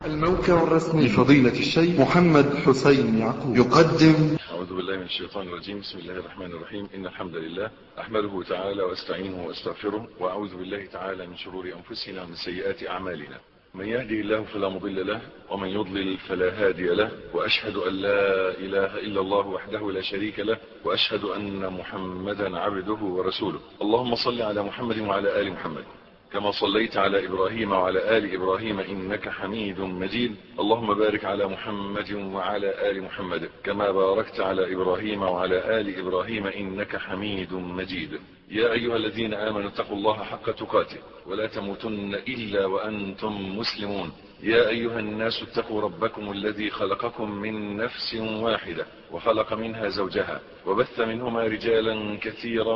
الموقع الرسمي لفضيلة الشيخ محمد حسين يعقوب يقدم أعوذ بالله من الشيطان الرجيم بسم الله الرحمن الرحيم إن الحمد لله أحمده تعالى وأستعينه وأستغفره وأعوذ بالله تعالى من شرور أنفسنا ومن سيئات أعمالنا من يهدي الله فلا مضل له ومن يضلل فلا هادي له وأشهد أن لا إله إلا الله وحده لا شريك له وأشهد أن محمدا عبده ورسوله اللهم صل على محمد وعلى آل محمد كما صليت على إبراهيم وعلى آل إبراهيم إنك حميد مجيد اللهم بارك على محمد وعلى آل محمد كما باركت على إبراهيم وعلى آل إبراهيم إنك حميد مجيد يا أيها الذين آمنوا اتقوا الله حق تقاته ولا تموتن إلا وأنتم مسلمون يا أيها الناس اتقوا ربكم الذي خلقكم من نفس واحدة وخلق منها زوجها وبث منهما رجالا كثيرا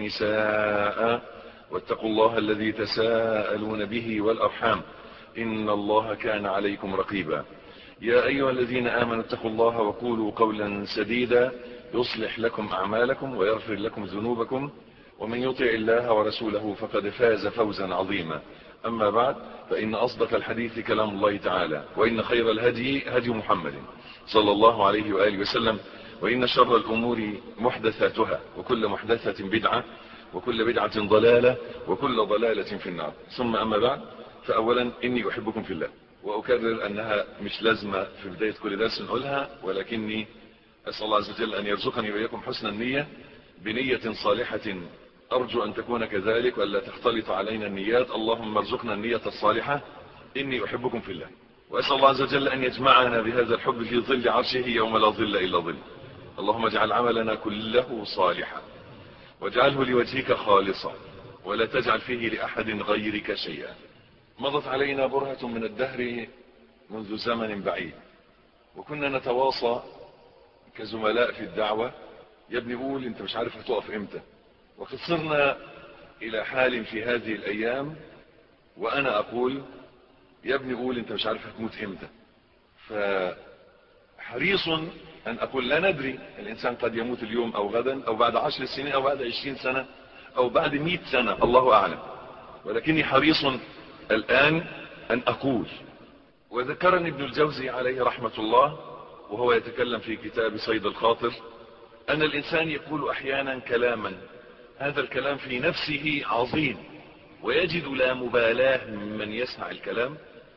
ونساء واتقوا الله الذي تساءلون به والأرحام إن الله كان عليكم رقيبا يا أيها الذين آمنوا اتقوا الله وقولوا قولا سديدا يصلح لكم أعمالكم ويغفر لكم ذنوبكم ومن يطع الله ورسوله فقد فاز فوزا عظيما أما بعد فإن أصدق الحديث كلام الله تعالى وإن خير الهدي هدي محمد صلى الله عليه وآله وسلم وإن شر الأمور محدثاتها وكل محدثة بدعة وكل بدعة ضلالة وكل ضلالة في النار ثم أما بعد فأولا إني أحبكم في الله وأكرر أنها مش لازمة في بداية كل درس نقولها ولكني أسأل الله عز وجل أن يرزقني وإياكم حسن النية بنية صالحة أرجو أن تكون كذلك وألا تختلط علينا النيات اللهم ارزقنا النية الصالحة إني أحبكم في الله وأسأل الله عز وجل أن يجمعنا بهذا الحب في ظل عرشه يوم لا ظل إلا ظل اللهم اجعل عملنا كله صالحا واجعله لوجهك خالصا ولا تجعل فيه لأحد غيرك شيئا مضت علينا برهة من الدهر منذ زمن بعيد وكنا نتواصى كزملاء في الدعوة يا ابني قول انت مش عارف هتقف امتى وقد صرنا الى حال في هذه الايام وانا اقول يا ابني قول انت مش عارف هتموت امتى فحريص ان اقول لا ندري الانسان قد يموت اليوم او غدا او بعد عشر سنين او بعد عشرين سنة او بعد مئة سنة الله اعلم ولكني حريص الان ان اقول وذكرني ابن الجوزي عليه رحمة الله وهو يتكلم في كتاب صيد الخاطر ان الانسان يقول احيانا كلاما هذا الكلام في نفسه عظيم ويجد لا مبالاة من يسمع الكلام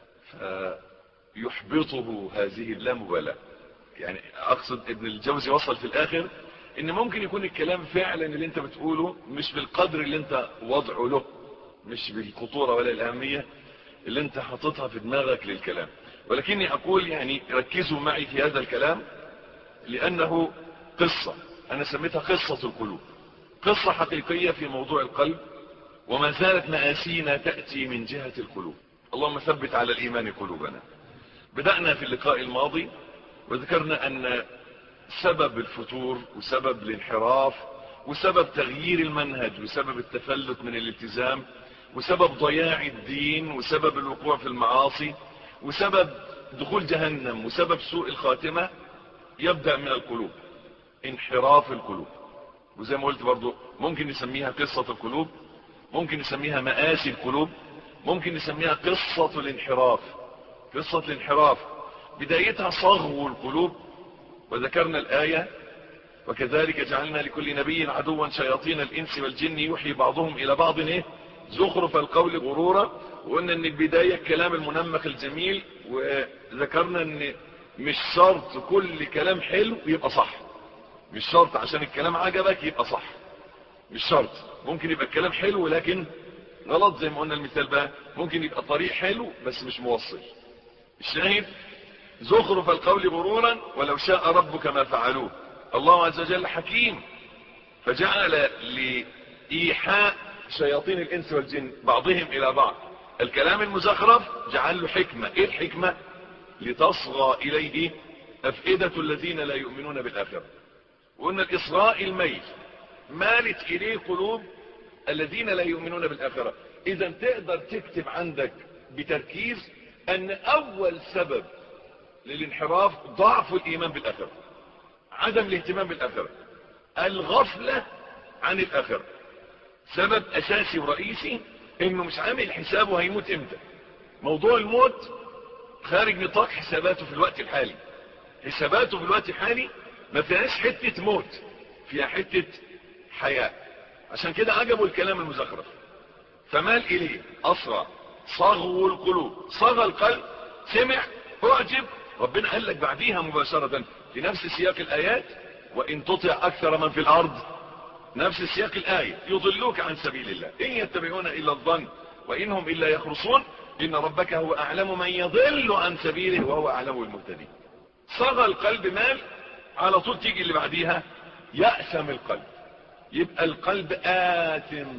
فيحبطه هذه اللامبالاة يعني اقصد ابن الجوزي وصل في الاخر ان ممكن يكون الكلام فعلا اللي انت بتقوله مش بالقدر اللي انت وضعه له مش بالخطورة ولا الاهمية اللي انت حاططها في دماغك للكلام ولكني اقول يعني ركزوا معي في هذا الكلام لانه قصة انا سميتها قصة القلوب قصة حقيقية في موضوع القلب وما زالت مآسينا تأتي من جهة القلوب اللهم ثبت على الإيمان قلوبنا بدأنا في اللقاء الماضي وذكرنا أن سبب الفتور وسبب الانحراف وسبب تغيير المنهج وسبب التفلت من الالتزام وسبب ضياع الدين وسبب الوقوع في المعاصي وسبب دخول جهنم وسبب سوء الخاتمة يبدأ من القلوب انحراف القلوب وزي ما قلت برضو ممكن نسميها قصة القلوب ممكن نسميها مآسي القلوب ممكن نسميها قصة الانحراف قصة الانحراف بدايتها صغو القلوب وذكرنا الآية وكذلك جعلنا لكل نبي عدوا شياطين الإنس والجن يوحي بعضهم إلى بعض إيه؟ زخرف القول غرورا وقلنا ان البداية الكلام المنمق الجميل وذكرنا ان مش شرط كل كلام حلو يبقى صح مش شرط عشان الكلام عجبك يبقى صح مش شرط ممكن يبقى الكلام حلو لكن غلط زي ما قلنا المثال بقى ممكن يبقى طريق حلو بس مش موصل الشاهد زخرف القول غرورا ولو شاء ربك ما فعلوه الله عز وجل حكيم فجعل لإيحاء شياطين الإنس والجن بعضهم إلى بعض الكلام المزخرف جعل له حكمة إيه الحكمة لتصغى إليه أفئدة الذين لا يؤمنون بالآخرة وقلنا الإصراء الميل مالت إليه قلوب الذين لا يؤمنون بالآخرة إذا تقدر تكتب عندك بتركيز أن أول سبب للانحراف ضعف الإيمان بالآخرة عدم الاهتمام بالآخرة الغفلة عن الآخرة سبب أساسي ورئيسي إنه مش عامل حسابه هيموت إمتى موضوع الموت خارج نطاق حساباته في الوقت الحالي حساباته في الوقت الحالي ما فيهاش حتة موت فيها حتة حياة عشان كده عجبوا الكلام المزخرف فمال إليه أسرع صغوا القلوب صغى القلب سمع اعجب ربنا قال لك بعديها مباشرة في نفس سياق الآيات وإن تطع أكثر من في الأرض نفس سياق الآية يضلوك عن سبيل الله إن يتبعون إلا الظن وإنهم إلا يخرصون إن ربك هو أعلم من يضل عن سبيله وهو أعلم المهتدين صغى القلب مال على طول تيجي اللي بعديها يأثم القلب يبقى القلب آثم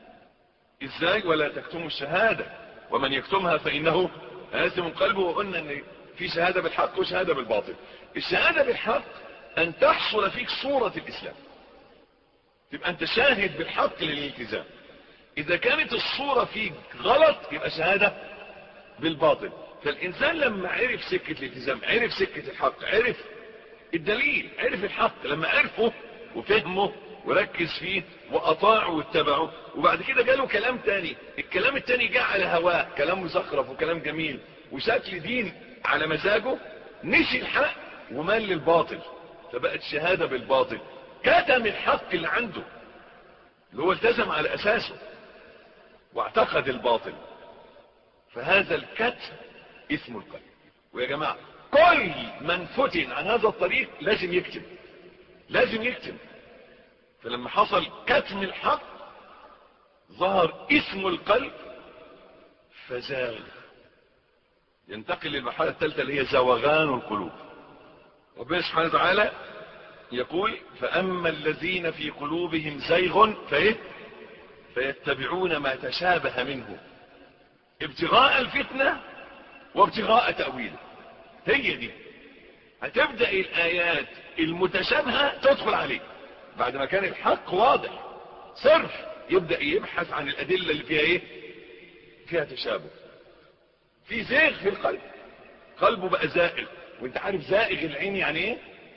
ازاي ولا تكتموا الشهادة ومن يكتمها فإنه آثم قلبه وقلنا ان في شهادة بالحق وشهادة بالباطل الشهادة بالحق ان تحصل فيك صورة الاسلام تبقى انت شاهد بالحق للالتزام اذا كانت الصورة فيك غلط يبقى شهادة بالباطل فالانسان لما عرف سكة الالتزام عرف سكة الحق عرف الدليل عرف الحق لما عرفه وفهمه وركز فيه واطاعه واتبعه وبعد كده جاله كلام تاني الكلام التاني جاء على هواه كلام مزخرف وكلام جميل وشكل دين على مزاجه نسي الحق ومال للباطل فبقت شهادة بالباطل كتم الحق اللي عنده اللي هو التزم على اساسه واعتقد الباطل فهذا الكتم اسم القلب ويا جماعة كل من فتن عن هذا الطريق لازم يكتب لازم يكتب فلما حصل كتم الحق ظهر اسم القلب فزاغ ينتقل للمرحلة الثالثة اللي هي زوغان القلوب ربنا سبحانه وتعالى يقول فأما الذين في قلوبهم زيغ فإيه فيتبعون ما تشابه منه ابتغاء الفتنة وابتغاء تأويله هي دي هتبدأ الآيات المتشابهة تدخل عليك بعد ما كان الحق واضح صرف يبدأ يبحث عن الأدلة اللي فيها ايه فيها تشابه في زيغ في القلب قلبه بقى زائغ وانت عارف زائغ العين يعني ايه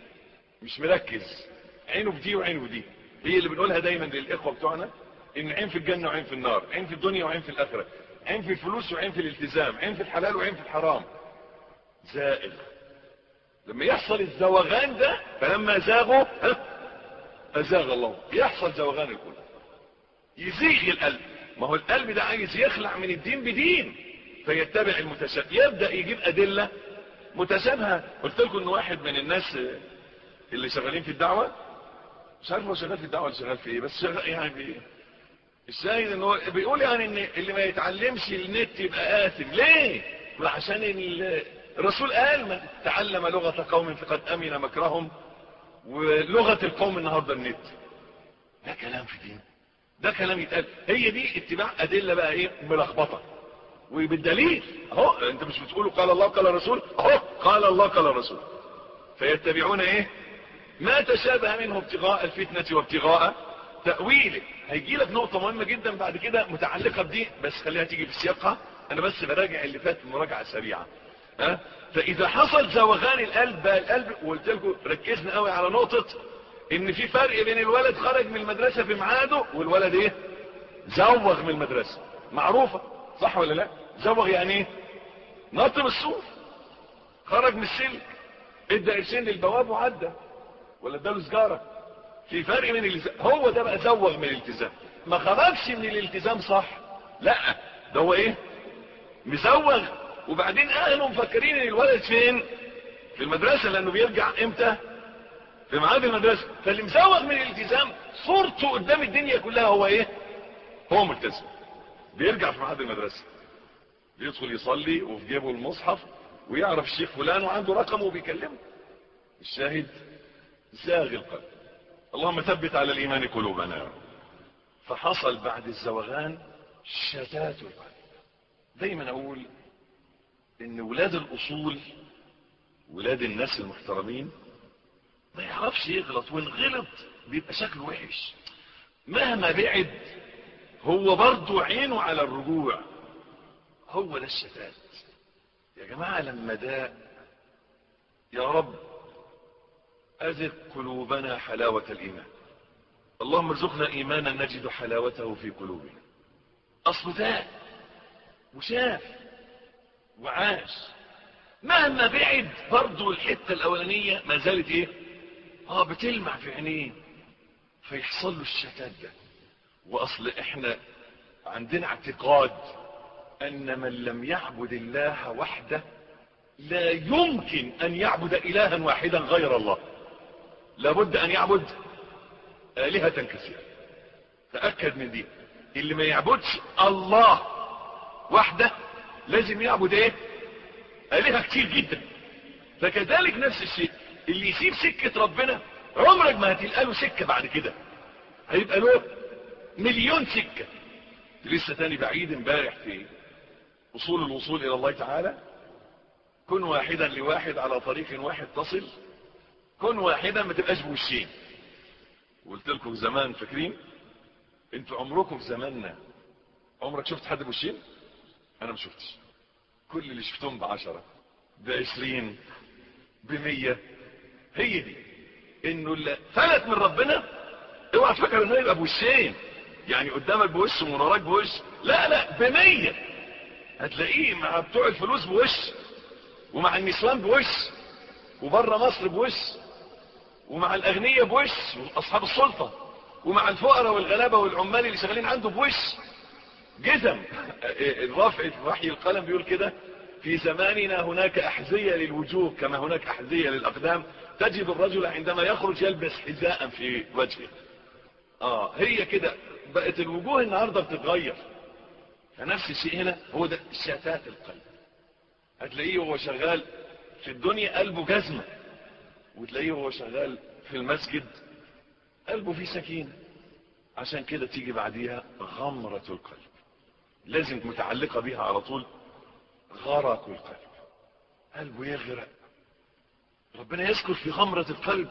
مش مركز عينه في دي وعينه في دي هي اللي بنقولها دايما للإخوة بتوعنا ان عين في الجنة وعين في النار عين في الدنيا وعين في الآخرة عين في الفلوس وعين في الالتزام عين في الحلال وعين في الحرام زائغ لما يحصل الزوغان ده فلما زاغوا أزاغ الله يحصل زوغان القلوب يزيغ القلب ما هو القلب ده عايز يخلع من الدين بدين فيتبع المتشابه يبدأ يجيب أدلة متشابهة قلت لكم ان واحد من الناس اللي شغالين في الدعوة مش عارف هو شغال في الدعوة ولا شغال في ايه بس شغال يعني الشاهد ان هو بيقول يعني ان اللي ما يتعلمش النت يبقى آثم ليه عشان الرسول قال من تعلم لغة قوم فقد امن مكرهم ولغة القوم النهاردة النت ده كلام في دين ده كلام يتقال هي دي اتباع ادلة بقى ايه ملخبطة وبالدليل اهو انت مش بتقولوا قال الله قال الرسول اهو قال الله قال الرسول فيتبعون ايه ما تشابه منه ابتغاء الفتنة وابتغاء تأويله هيجي لك نقطة مهمة جدا بعد كده متعلقة بدي بس خليها تيجي في سياقها انا بس براجع اللي فات مراجعة سريعة ها فاذا حصل زوغان القلب بقى القلب وقلت لكم ركزنا قوي على نقطة ان في فرق بين الولد خرج من المدرسة في ميعاده والولد ايه زوغ من المدرسة معروفة صح ولا لا زوغ يعني ايه نط من السور خرج من السلك ادى قرشين للبواب وعدى ولا اداله سجارة في فرق من الالتزام هو ده بقى زوغ من الالتزام ما خرجش من الالتزام صح لا ده هو ايه مزوغ وبعدين اهله مفكرين ان الولد فين في المدرسة لانه بيرجع امتى في ميعاد المدرسة فاللي مزوغ من الالتزام صورته قدام الدنيا كلها هو ايه هو ملتزم بيرجع في ميعاد المدرسة بيدخل يصلي وفي جيبه المصحف ويعرف الشيخ فلان وعنده رقمه وبيكلمه الشاهد زاغ القلب اللهم ثبت على الايمان قلوبنا فحصل بعد الزوغان شتات القلب دايما اقول ان ولاد الاصول ولاد الناس المحترمين ما يعرفش يغلط وان غلط بيبقى شكله وحش مهما بعد هو برضو عينه على الرجوع هو ده الشتات يا جماعة لما ده يا رب أذق قلوبنا حلاوة الإيمان اللهم ارزقنا إيمانا نجد حلاوته في قلوبنا أصل ده وشاف وعاش مهما بعد برضه الحتة الاولانية ما زالت ايه اه بتلمع في عينيه فيحصل له الشتات ده واصل احنا عندنا اعتقاد ان من لم يعبد الله وحده لا يمكن ان يعبد الها واحدا غير الله لابد ان يعبد الهة كثيرة تأكد من دي اللي ما يعبدش الله وحده لازم يعبد ايه الهة كتير جدا فكذلك نفس الشيء اللي يسيب سكة ربنا عمرك ما هتلقى له سكة بعد كده هيبقى له مليون سكة لسه تاني بعيد امبارح في اصول الوصول الى الله تعالى كن واحدا لواحد على طريق واحد تصل كن واحدا ما تبقاش بوشين قلت لكم زمان فاكرين انتوا عمركم في زماننا عمرك شفت حد بوشين انا ما شفتش كل اللي شفتهم بعشرة بعشرين بمية هي دي انه اللي فلت من ربنا اوعى تفكر انه يبقى بوشين يعني قدامك بوش ومن وراك بوش لا لا بمية هتلاقيه مع بتوع الفلوس بوش ومع النسوان بوش وبره مصر بوش ومع الاغنياء بوش واصحاب السلطة ومع الفقراء والغلابة والعمال اللي شغالين عنده بوش جزم الرافع في وحي القلم بيقول كده في زماننا هناك احذية للوجوه كما هناك احذية للاقدام تجد الرجل عندما يخرج يلبس حذاء في وجهه اه هي كده بقت الوجوه النهاردة بتتغير فنفس الشيء هنا هو ده شتات القلب هتلاقيه وهو شغال في الدنيا قلبه جزمة وتلاقيه وهو شغال في المسجد قلبه فيه سكينة عشان كده تيجي بعديها غمرة القلب لازم متعلقة بيها على طول غرق القلب قلبه يغرق ربنا يذكر في غمرة القلب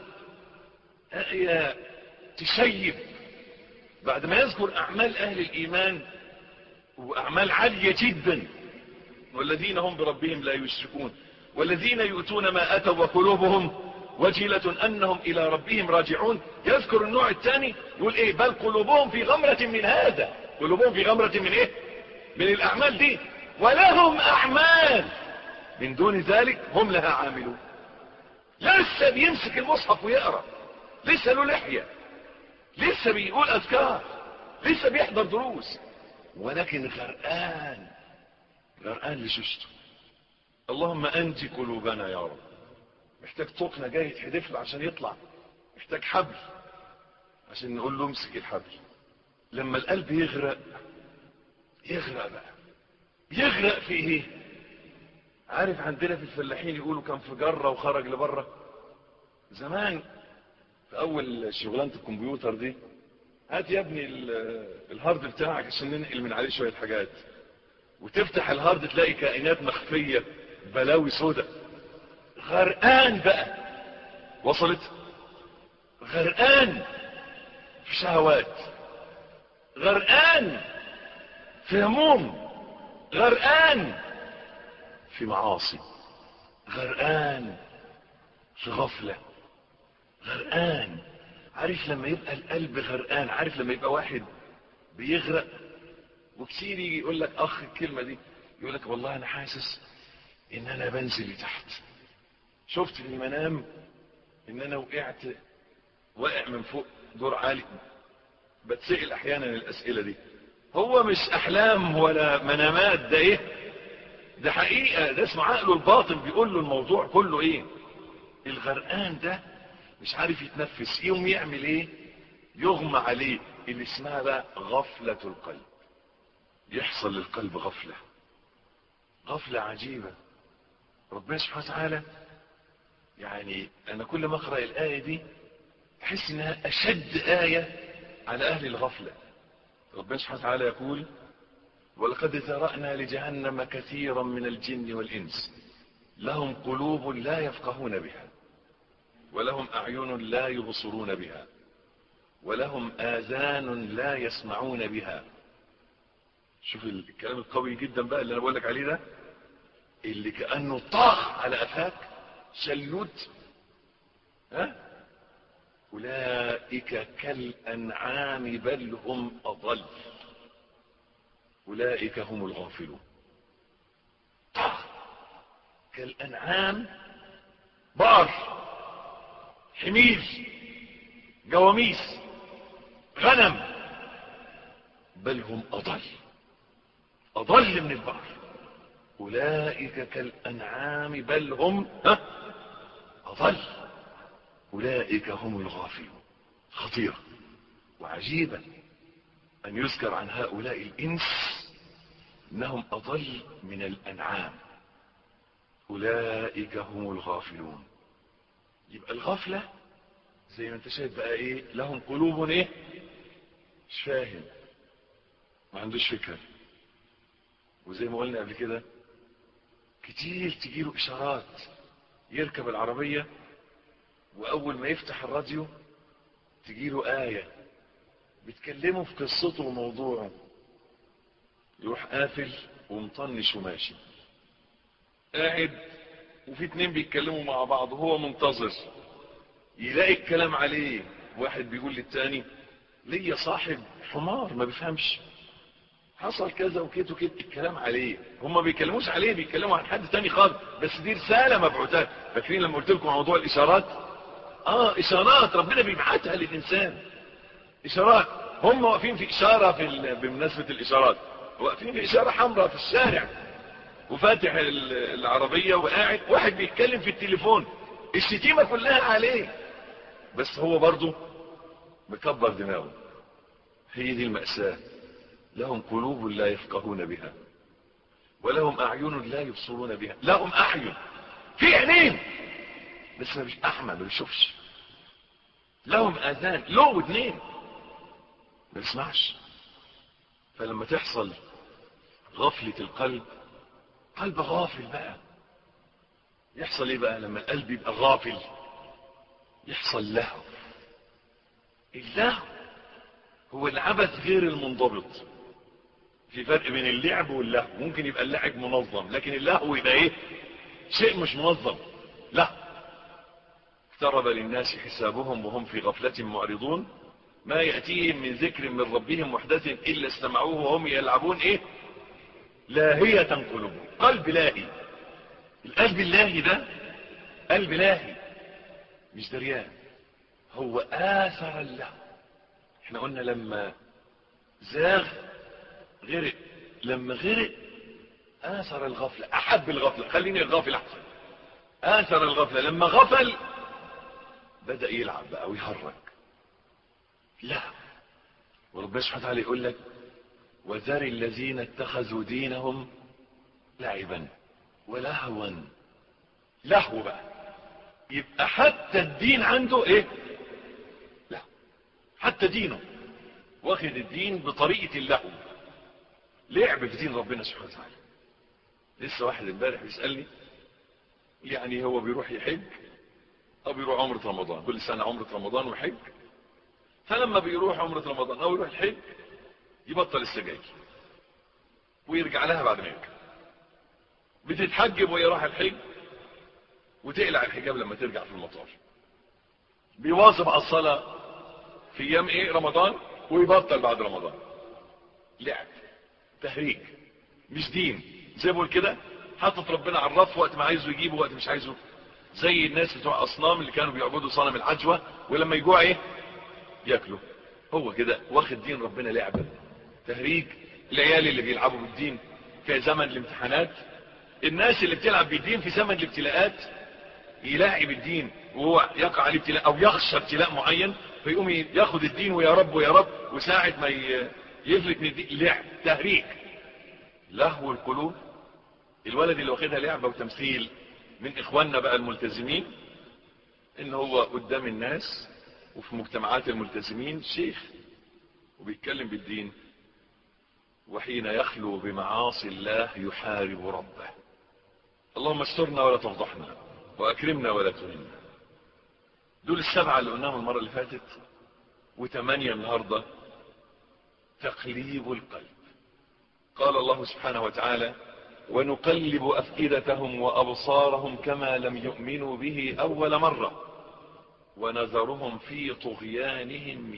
آية تشيب بعد ما يذكر أعمال أهل الإيمان وأعمال عالية جدا والذين هم بربهم لا يشركون والذين يؤتون ما أتوا وقلوبهم وجلة أنهم إلى ربهم راجعون يذكر النوع الثاني يقول إيه بل قلوبهم في غمرة من هذا قلوبهم في غمرة من إيه من الأعمال دي ولهم أعمال من دون ذلك هم لها عاملون لسه بيمسك المصحف ويقرأ لسه له لحية لسه بيقول أذكار لسه بيحضر دروس ولكن غرقان غرقان لشوشته اللهم أنجي قلوبنا يا رب محتاج طقنا جاي يتحدف له عشان يطلع محتاج حبل عشان نقول له امسك الحبل لما القلب يغرق يغرق بقى يغرق في ايه عارف عندنا في الفلاحين يقولوا كان في جرة وخرج لبره زمان في اول شغلانة الكمبيوتر دي هات يا ابني الهارد بتاعك عشان ننقل من عليه شوية حاجات وتفتح الهارد تلاقي كائنات مخفية بلاوي سودة غرقان بقى وصلت غرقان في شهوات غرقان في هموم غرقان في معاصي غرقان في غفلة غرقان عارف لما يبقى القلب غرقان عارف لما يبقى واحد بيغرق وكتير يجي يقول لك اخ الكلمة دي يقول لك والله انا حاسس ان انا بنزل لتحت شفت في المنام ان انا وقعت واقع من فوق دور عالي بتسأل احيانا الاسئلة دي هو مش احلام ولا منامات ده ايه ده حقيقة ده اسمه عقله الباطن بيقول له الموضوع كله ايه الغرقان ده مش عارف يتنفس يوم يعمل ايه يغمى عليه اللي اسمها بقى غفلة القلب يحصل للقلب غفلة غفلة عجيبة ربنا سبحانه وتعالى يعني انا كل ما اقرأ الآية دي احس انها اشد آية على اهل الغفلة ربنا سبحانه وتعالى يقول ولقد ذرأنا لجهنم كثيرا من الجن والإنس لهم قلوب لا يفقهون بها ولهم أعين لا يبصرون بها ولهم آذان لا يسمعون بها شوف الكلام القوي جدا بقى اللي أنا بقول لك عليه ده اللي كأنه طاخ على أفاك شلوت ها أولئك كالأنعام بل هم أضل أولئك هم الغافلون كالأنعام بار حمير جواميس غنم بل هم أضل أضل من البقر أولئك كالأنعام بل هم ها أضل أولئك هم الغافلون خطيرة وعجيبا أن يذكر عن هؤلاء الإنس إنهم أضل من الأنعام أولئك هم الغافلون يبقى الغفلة زي ما انت شايف بقى ايه لهم قلوب ايه مش فاهم ما عندوش فكرة وزي ما قلنا قبل كده كتير تجيله اشارات يركب العربية واول ما يفتح الراديو تجيله آية بتكلمه في قصته وموضوعه يروح قافل ومطنش وماشي قاعد وفي اتنين بيتكلموا مع بعض وهو منتظر يلاقي الكلام عليه واحد بيقول للتاني ليا صاحب حمار ما بيفهمش حصل كذا وكده وكده الكلام عليه هم ما بيتكلموش عليه بيتكلموا عن حد تاني خالص بس دي رساله مبعوثات فاكرين لما قلت لكم موضوع الاشارات اه اشارات ربنا بيبعتها للانسان اشارات هم واقفين في اشاره في ال... بمناسبه الاشارات واقفين في اشاره حمراء في الشارع وفاتح العربيه وقاعد واحد بيتكلم في التليفون الشتيمه كلها عليه بس هو برضه مكبر دماغه هي دي المأساة لهم قلوب لا يفقهون بها ولهم أعين لا يبصرون بها لهم أعين في عينين بس ما مش أحمى ما بيشوفش لهم آذان له ودنين ما بيسمعش فلما تحصل غفلة القلب قلب غافل بقى يحصل ايه بقى لما القلب يبقى غافل يحصل لهو اللهو هو العبث غير المنضبط في فرق بين اللعب واللهو ممكن يبقى اللعب منظم لكن اللهو يبقى ايه شيء مش منظم لا اقترب للناس حسابهم وهم في غفلة معرضون ما يأتيهم من ذكر من ربهم محدث إلا استمعوه وهم يلعبون ايه لاهية قلوبهم قلب لاهي القلب اللاهي ده قلب لاهي مش دريان هو آثر اللهو احنا قلنا لما زاغ غرق لما غرق آثر الغفلة أحب الغفلة خليني الغافل أحسن آثر الغفلة لما غفل بدأ يلعب بقى ويهرج لا وربنا سبحانه وتعالى يقول لك وذر الذين اتخذوا دينهم لعبا ولهوا لهو بقى يبقى حتى الدين عنده ايه لا حتى دينه واخد الدين بطريقة اللهو لعب في دين ربنا سبحانه وتعالى لسه واحد امبارح بيسألني يعني هو بيروح يحج او بيروح عمرة رمضان كل سنة عمرة رمضان ويحج فلما بيروح عمرة رمضان او يروح الحج يبطل السجاير ويرجع لها بعد ما يرجع بتتحجب وهي رايحه الحج وتقلع الحجاب لما ترجع في المطار بيواظب على الصلاة في ايام ايه رمضان ويبطل بعد رمضان لعب تهريج مش دين زي ما بقول كده حاطط ربنا على الرف وقت ما عايزه يجيبه وقت مش عايزه زي الناس بتوع اصنام اللي كانوا بيعبدوا صنم العجوة ولما يجوع ايه ياكلوا هو كده واخد دين ربنا لعبة تهريج العيال اللي بيلعبوا بالدين في زمن الامتحانات الناس اللي بتلعب بالدين في زمن الابتلاءات يلاعب الدين وهو يقع عليه ابتلاء او يخشى ابتلاء معين فيقوم ياخد الدين ويا رب ويا رب وساعة ما يفلت من الدين لعب تهريج لهو القلوب الولد اللي واخدها لعبة وتمثيل من اخواننا بقى الملتزمين ان هو قدام الناس وفي مجتمعات الملتزمين شيخ وبيتكلم بالدين وحين يخلو بمعاصي الله يحارب ربه اللهم استرنا ولا تفضحنا واكرمنا ولا تهنا دول السبعة اللي قلناهم المرة اللي فاتت وثمانية النهاردة تقليب القلب قال الله سبحانه وتعالى ونقلب أفئدتهم وأبصارهم كما لم يؤمنوا به أول مرة ونذرهم في طغيانهم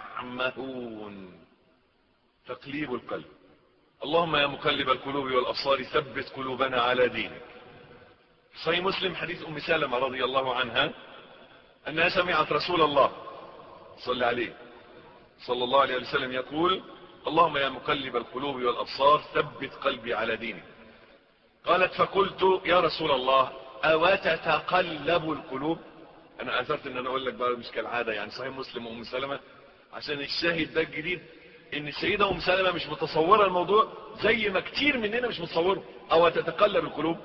يعمهون تقليب القلب اللهم يا مقلب القلوب والأبصار ثبت قلوبنا على دينك صحيح مسلم حديث أم سلمة رضي الله عنها أنها سمعت رسول الله صلى عليه صلى الله عليه وسلم يقول اللهم يا مقلب القلوب والأبصار ثبت قلبي على دينك قالت فقلت يا رسول الله أوتتقلب القلوب أنا أثرت أن أنا أقول لك بقى مش كالعادة يعني صحيح مسلم وأم سلمة عشان الشاهد ده الجديد ان السيدة ام سلمة مش متصورة الموضوع زي ما كتير مننا مش متصوره او تتقلب القلوب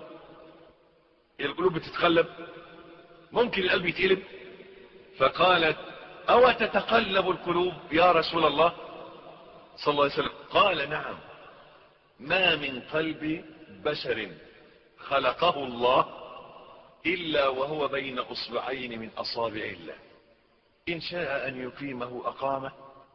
القلوب بتتقلب ممكن القلب يتقلب فقالت او تتقلب القلوب يا رسول الله صلى الله عليه وسلم قال نعم ما من قلب بشر خلقه الله إلا وهو بين أصبعين من أصابع الله إن شاء أن يقيمه أقامه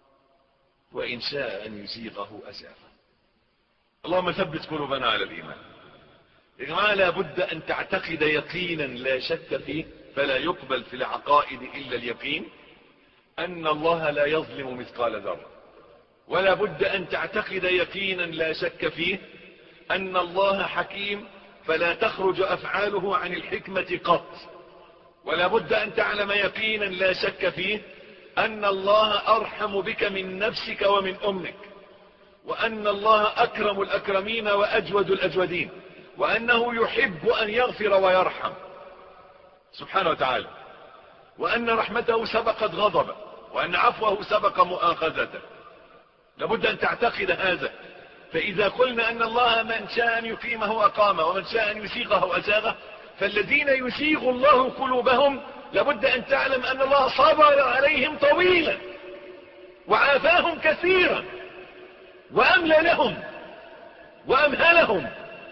وإن شاء أن يزيغه أزاغه اللهم ثبت قلوبنا على الإيمان يا جماعة لابد أن تعتقد يقينا لا شك فيه فلا يقبل في العقائد إلا اليقين أن الله لا يظلم مثقال ذرة ولا بد أن تعتقد يقينا لا شك فيه أن الله حكيم فلا تخرج أفعاله عن الحكمة قط ولا بد أن تعلم يقينا لا شك فيه أن الله أرحم بك من نفسك ومن أمك وأن الله أكرم الأكرمين وأجود الأجودين وأنه يحب أن يغفر ويرحم سبحانه وتعالى وأن رحمته سبقت غضبه وأن عفوه سبق مؤاخذته لابد أن تعتقد هذا فإذا قلنا أن الله من شاء أن يقيمه أقامه ومن شاء أن يسيغه أزاغه فالذين يسيغ الله قلوبهم لابد أن تعلم أن الله صبر عليهم طويلا وعافاهم كثيرا وأملى لهم وأمهلهم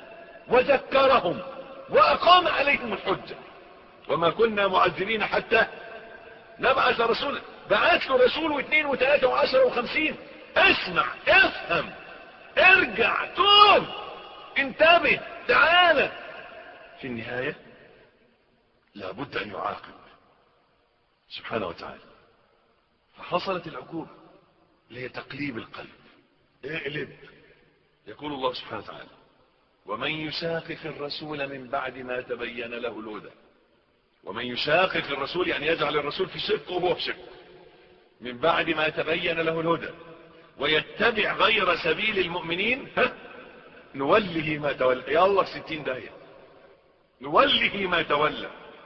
وذكرهم وأقام عليهم الحجة وما كنا معذبين حتى نبعث رسولا بعث له رسول واثنين وثلاثة وعشرة وخمسين اسمع افهم ارجع توب انتبه تعالى في النهاية لابد ان يعاقب سبحانه وتعالى فحصلت العقوبة اللي هي تقليب القلب اقلب يقول الله سبحانه وتعالى ومن يشاقق الرسول من بعد ما تبين له الهدى ومن يشاقق الرسول يعني يجعل الرسول في شق وهو في شق من بعد ما تبين له الهدى ويتبع غير سبيل المؤمنين ها نوله ما تولى يا الله ستين داية نوله ما تولى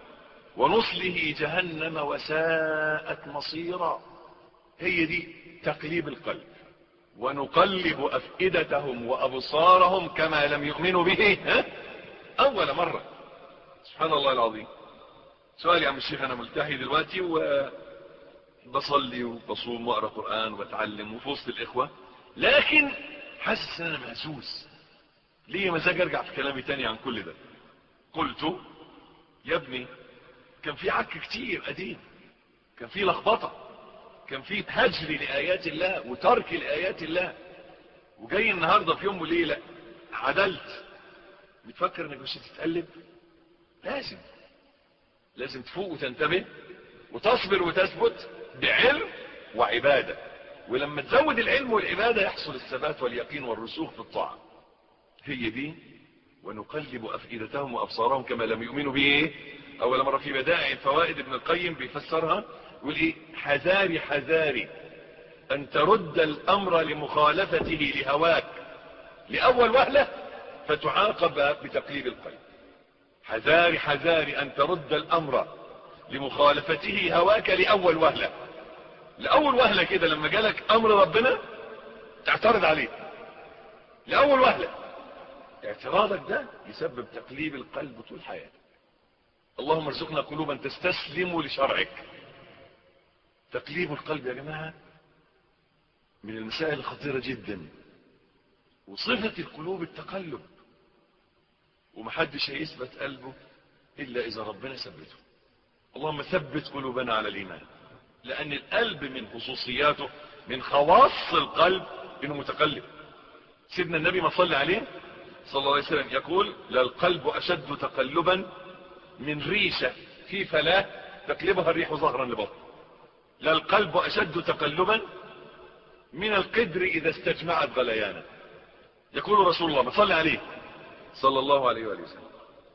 ونصله جهنم وساءت مصيرا هي دي تقليب القلب ونقلب أفئدتهم وأبصارهم كما لم يؤمنوا به ها؟ أول مرة سبحان الله العظيم سؤال يا عم الشيخ أنا ملتحي دلوقتي وبصلي وبصوم وأقرأ قرآن وبتعلم وفي وسط الإخوة لكن حاسس أن أنا مهزوز ليه مزاج أرجع في كلامي تاني عن كل ده قلت يا ابني كان في عك كتير قديم كان في لخبطة كان في هجر لآيات الله وترك لآيات الله وجاي النهاردة في يوم وليلة عدلت بتفكر انك مش هتتقلب لازم لازم تفوق وتنتبه وتصبر وتثبت بعلم وعبادة ولما تزود العلم والعبادة يحصل الثبات واليقين والرسوخ في الطاعة هي دي ونقلب أفئدتهم وأبصارهم كما لم يؤمنوا به أول مرة في بدائع الفوائد ابن القيم بيفسرها يقول إيه حذاري حذاري أن ترد الأمر لمخالفته لهواك لأول وهلة فتعاقب بتقليب القلب حذاري حذاري أن ترد الأمر لمخالفته هواك لأول وهلة لأول وهلة كده لما جالك أمر ربنا تعترض عليه لأول وهلة اعتراضك ده يسبب تقليب القلب طول حياتك اللهم ارزقنا قلوبا تستسلم لشرعك تقليب القلب يا جماعة من المسائل الخطيرة جدا وصفة القلوب التقلب ومحدش هيثبت قلبه إلا إذا ربنا ثبته اللهم ثبت قلوبنا على الإيمان لأن القلب من خصوصياته من خواص القلب إنه متقلب سيدنا النبي ما صلى عليه صلى الله عليه وسلم يقول للقلب أشد تقلبا من ريشة في فلاة تقلبها الريح ظهرا لبطن للقلب أشد تقلبا من القدر إذا استجمعت غليانا يقول رسول الله ما صلى عليه صلى الله عليه وآله وسلم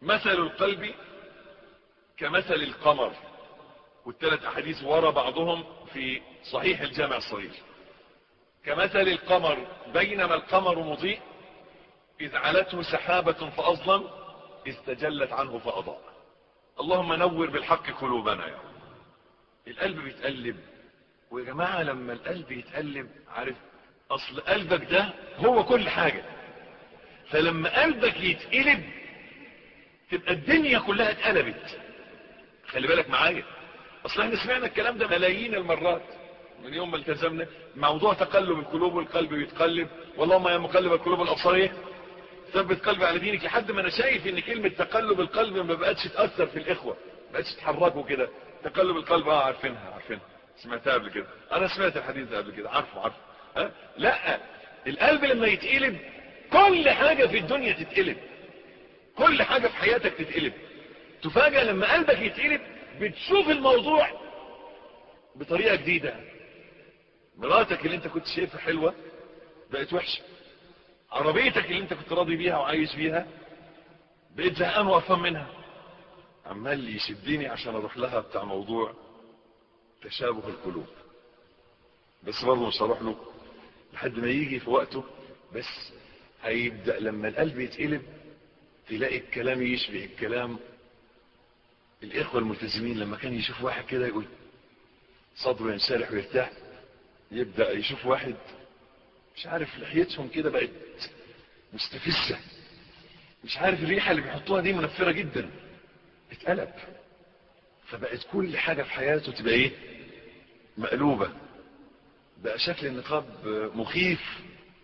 مثل القلب كمثل القمر والثلاث احاديث ورا بعضهم في صحيح الجامع الصغير كمثل القمر بينما القمر مضيء اذ علته سحابة فاظلم اذ تجلت عنه فاضاء اللهم نور بالحق قلوبنا يا رب القلب بيتقلب ويا جماعة لما القلب يتقلب عارف اصل قلبك ده هو كل حاجة فلما قلبك يتقلب تبقى الدنيا كلها اتقلبت خلي بالك معايا اصل احنا سمعنا الكلام ده ملايين المرات من يوم ما التزمنا موضوع تقلب القلوب والقلب بيتقلب والله يا مقلب القلوب الابصاريه ثبت قلبي على دينك لحد ما انا شايف ان كلمه تقلب القلب ما بقتش تاثر في الاخوه ما بقتش تحركوا كده تقلب القلب اه عارفينها عارفينها سمعتها قبل كده انا سمعت الحديث ده قبل كده عارفه عارفه ها لا القلب لما يتقلب كل حاجه في الدنيا تتقلب كل حاجه في حياتك تتقلب تفاجأ لما قلبك يتقلب بتشوف الموضوع بطريقه جديده مراتك اللي انت كنت شايفها حلوه بقت وحشه عربيتك اللي انت كنت راضي بيها وعايش بيها بقيت زهقان وقفان منها عمال يشدني عشان اروح لها بتاع موضوع تشابه القلوب بس برضه مش هروح له لحد ما يجي في وقته بس هيبدأ لما القلب يتقلب تلاقي الكلام يشبه الكلام الإخوة الملتزمين لما كان يشوف واحد كده يقول صدره ينشرح ويرتاح يبدأ يشوف واحد مش عارف لحيتهم كده بقت مستفزة مش عارف الريحة اللي بيحطوها دي منفرة جدا اتقلب فبقت كل حاجة في حياته تبقى ايه مقلوبة بقى شكل النقاب مخيف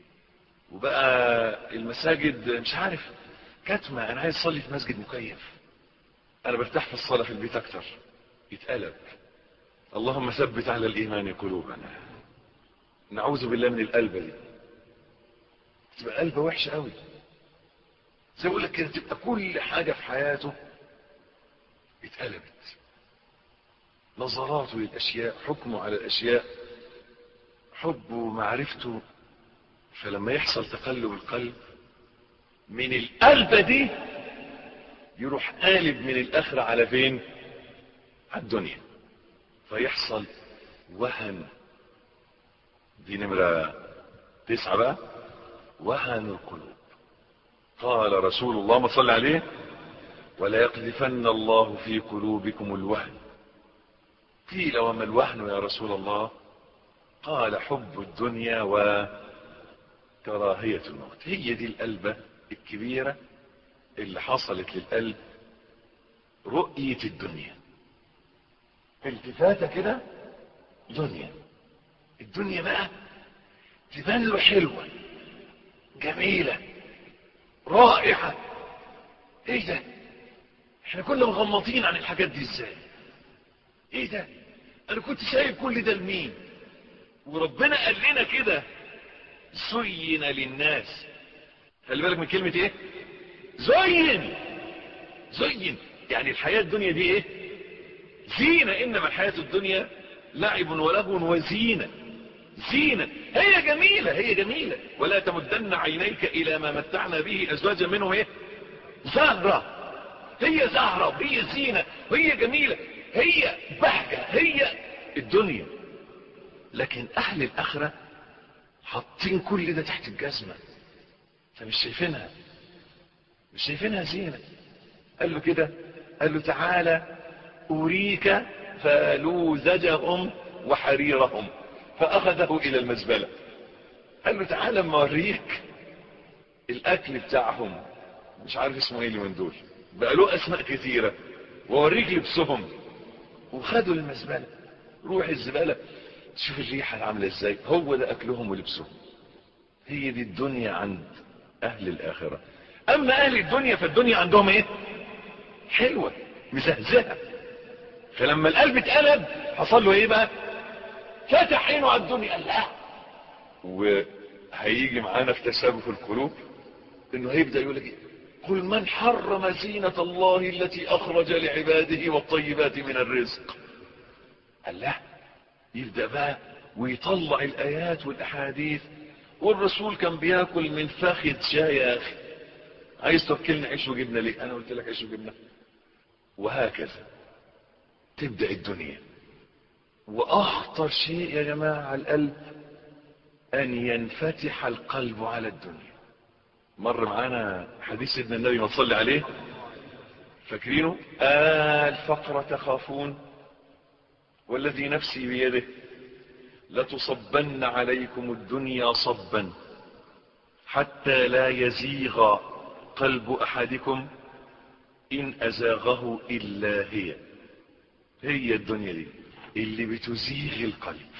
وبقى المساجد مش عارف كتمة انا عايز اصلي في مسجد مكيف انا برتاح في الصلاة في البيت اكتر يتقلب اللهم ثبت على الايمان قلوبنا نعوذ بالله من القلبة دي تبقى قلبة وحشة قوي زي اقول لك كده تبقى كل حاجة في حياته اتقلبت نظراته للاشياء حكمه على الاشياء حبه ومعرفته فلما يحصل تقلب القلب من القلبة دي يروح قالب من الاخرة على فين على الدنيا فيحصل وهن دي نمرة تسعة بقى وهن القلوب قال رسول الله ما صلى عليه ولا يقذفن الله في قلوبكم الوهن قيل وما الوهن يا رسول الله قال حب الدنيا وكراهية الموت هي دي القلبة الكبيرة اللي حصلت للقلب رؤية الدنيا التفاتة كده دنيا الدنيا بقى تبان له حلوة جميلة رائعة ايه ده احنا كنا مغمضين عن الحاجات دي ازاي ايه ده انا كنت شايف كل ده لمين وربنا قال لنا كده زين للناس خلي بالك من كلمة ايه زين زين يعني الحياة الدنيا دي ايه زينة انما الحياة الدنيا لعب ولهو وزينة زينة هي جميلة هي جميلة ولا تمدن عينيك الى ما متعنا به ازواجا منهم ايه زهرة هي زهرة هي زينة هي جميلة هي بهجة هي الدنيا لكن اهل الاخرة حاطين كل ده تحت الجزمة فمش شايفينها مش شايفينها زينة قال له كده قال له تعالى اريك فلوزجهم وحريرهم فاخذه الى المزبلة قال له تعالى اما اوريك الاكل بتاعهم مش عارف اسمه ايه اللي من دول بقى له اسماء كثيرة واوريك لبسهم وخدوا المزبلة روح الزبالة شوف الريحة عاملة ازاي هو ده اكلهم ولبسهم هي دي الدنيا عند اهل الاخرة اما اهل الدنيا فالدنيا عندهم ايه حلوة مزهزهة فلما القلب اتقلب حصل له ايه بقى فتح عينه على الدنيا قال لا وهيجي معانا في تشابه القلوب انه هيبدأ يقول لك قل من حرم زينة الله التي اخرج لعباده والطيبات من الرزق قال لا يبدأ بقى ويطلع الايات والاحاديث والرسول كان بياكل من فخذ شاي يا اخي عايز توكلني عيش وجبنه ليه انا قلت لك عيش وجبنه وهكذا تبدا الدنيا واخطر شيء يا جماعه على القلب ان ينفتح القلب على الدنيا مر معانا حديث سيدنا النبي ما تصلي عليه فاكرينه آه الفقر تخافون والذي نفسي بيده لتصبن عليكم الدنيا صبا حتى لا يزيغ قلب احدكم ان ازاغه الا هي هي الدنيا دي اللي بتزيغ القلب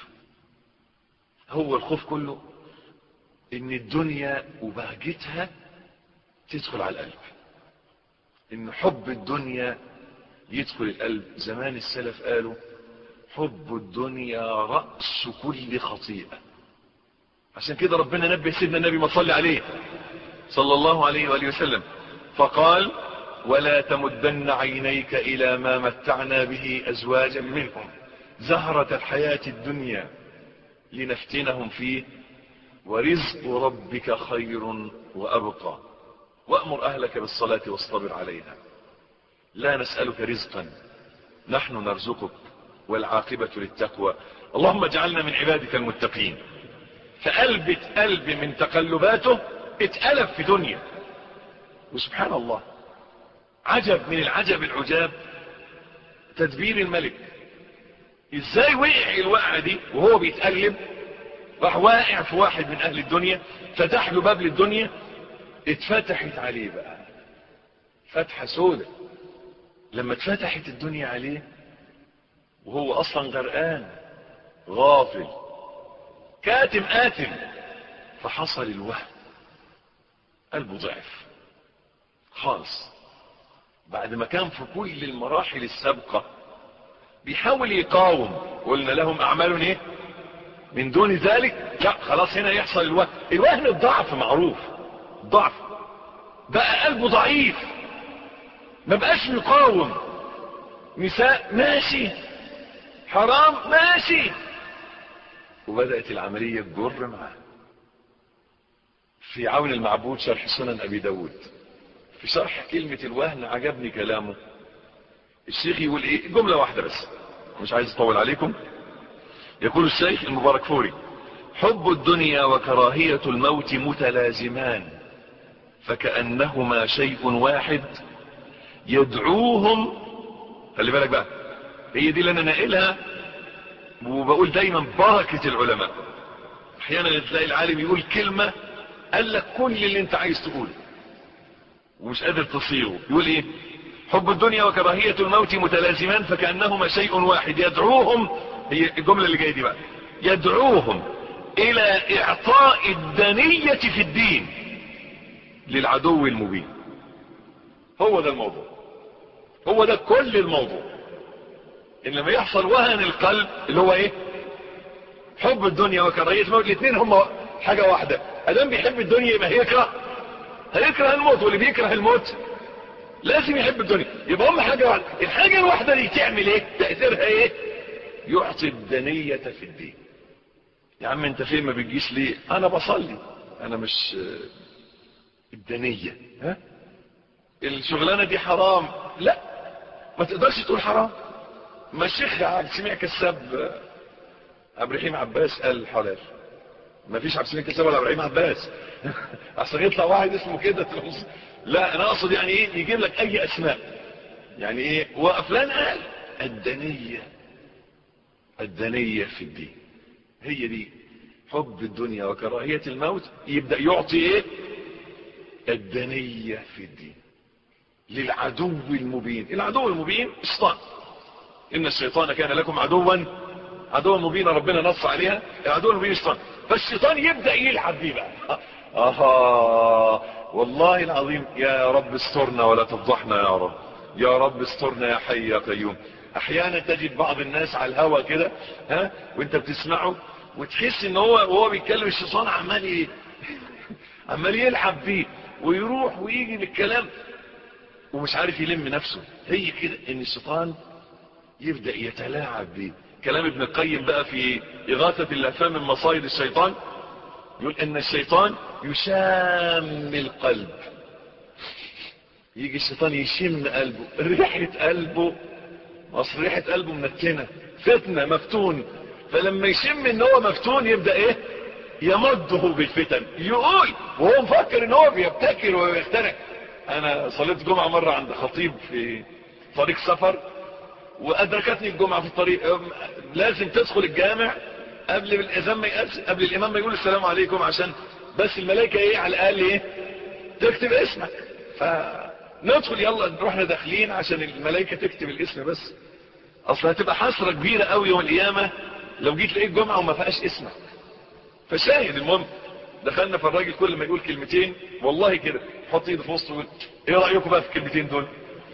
هو الخوف كله ان الدنيا وبهجتها تدخل على القلب ان حب الدنيا يدخل القلب زمان السلف قالوا حب الدنيا رأس كل خطيئة عشان كده ربنا نبه سيدنا النبي ما صلي عليه صلى الله عليه وآله وسلم فقال ولا تمدن عينيك إلى ما متعنا به أزواجا منهم زهرة الحياة الدنيا لنفتنهم فيه ورزق ربك خير وأبقى وأمر أهلك بالصلاة واصطبر عليها لا نسألك رزقا نحن نرزقك والعاقبة للتقوى اللهم اجعلنا من عبادك المتقين فقلب قلب من تقلباته اتقلب في دنيا وسبحان الله عجب من العجب العجاب تدبير الملك ازاي وقع الوقعة دي وهو بيتقلب راح واقع في واحد من اهل الدنيا فتح له باب للدنيا اتفتحت عليه بقى فتحة سودة لما اتفتحت الدنيا عليه وهو اصلا غرقان غافل كاتم آتم فحصل الوهم قلبه ضعف خالص بعد ما كان في كل المراحل السابقة بيحاول يقاوم قلنا لهم اعمال ايه من دون ذلك لا خلاص هنا يحصل الوهم الوهن الضعف معروف ضعف بقى قلبه ضعيف ما بقاش يقاوم نساء ماشي حرام ماشي وبدأت العملية تجر معاه في عون المعبود شرح سنن أبي داود في شرح كلمة الوهن عجبني كلامه الشيخ يقول ايه جملة واحدة بس مش عايز اطول عليكم يقول الشيخ المبارك فوري حب الدنيا وكراهية الموت متلازمان فكأنهما شيء واحد يدعوهم خلي بالك بقى هي دي اللي انا ناقلها وبقول دايما بركة العلماء احيانا تلاقي العالم يقول كلمة قال لك كل اللي انت عايز تقوله ومش قادر تصيغه يقول ايه حب الدنيا وكراهية الموت متلازمان فكأنهما شيء واحد يدعوهم هي الجملة اللي جاية دي بقى يدعوهم الى اعطاء الدنية في الدين للعدو المبين هو ده الموضوع هو ده كل الموضوع ان لما يحصل وهن القلب اللي هو ايه حب الدنيا وكراهية الموت الاثنين هم حاجة واحدة ادام بيحب الدنيا يبقى هيكره هيكره الموت واللي بيكره الموت لازم يحب الدنيا يبقى هم حاجة واحدة الحاجة الواحدة دي تعمل ايه تأثيرها ايه يعطي الدنية في الدين يا عم انت فين ما بتجيش ليه انا بصلي انا مش الدنية ها الشغلانة دي حرام لا ما تقدرش تقول حرام ما الشيخ سمع كساب عبد الرحيم عباس قال حلال ما فيش عبد السميع كساب ولا عبد الرحيم عباس اصل يطلع واحد اسمه كده لا انا اقصد يعني ايه يجيب لك اي اسماء يعني ايه وفلان قال الدنية الدنية في الدين هي دي حب الدنيا وكراهية الموت يبدأ يعطي ايه الدنية في الدين للعدو المبين العدو المبين الشيطان ان الشيطان كان لكم عدوا عدوا مبينا ربنا نص عليها العدو المبين الشيطان فالشيطان يبدأ يلعب بيه بقى اها والله العظيم يا رب استرنا ولا تفضحنا يا رب يا رب استرنا يا حي يا قيوم احيانا تجد بعض الناس على الهوا كده ها وانت بتسمعه وتحس ان هو وهو بيتكلم الشيطان عمال ايه عمال يلعب بيه ويروح ويجي بالكلام ومش عارف يلم نفسه هي كده ان الشيطان يبدأ يتلاعب بيه كلام ابن القيم بقى في إغاثة اللافام من مصايد الشيطان يقول ان الشيطان يشام القلب يجي الشيطان يشم قلبه ريحة قلبه اصل ريحة قلبه منتنة فتنة مفتون فلما يشم ان هو مفتون يبدأ ايه يمده بالفتن يقول وهو مفكر ان هو بيبتكر ويخترع انا صليت جمعة مرة عند خطيب في طريق سفر وادركتني الجمعة في الطريق لازم تدخل الجامع قبل الاذان ما يقل قبل الامام ما يقول السلام عليكم عشان بس الملائكة ايه على الاقل ايه تكتب اسمك فندخل يلا رحنا داخلين عشان الملائكة تكتب الاسم بس اصل هتبقى حسرة كبيرة قوي يوم القيامة لو جيت لقيت جمعة وما فيهاش اسمك فشاهد المهم دخلنا في الراجل كل ما يقول كلمتين والله كده حط ايده في وسطه ويقول ايه رايكم بقى في الكلمتين دول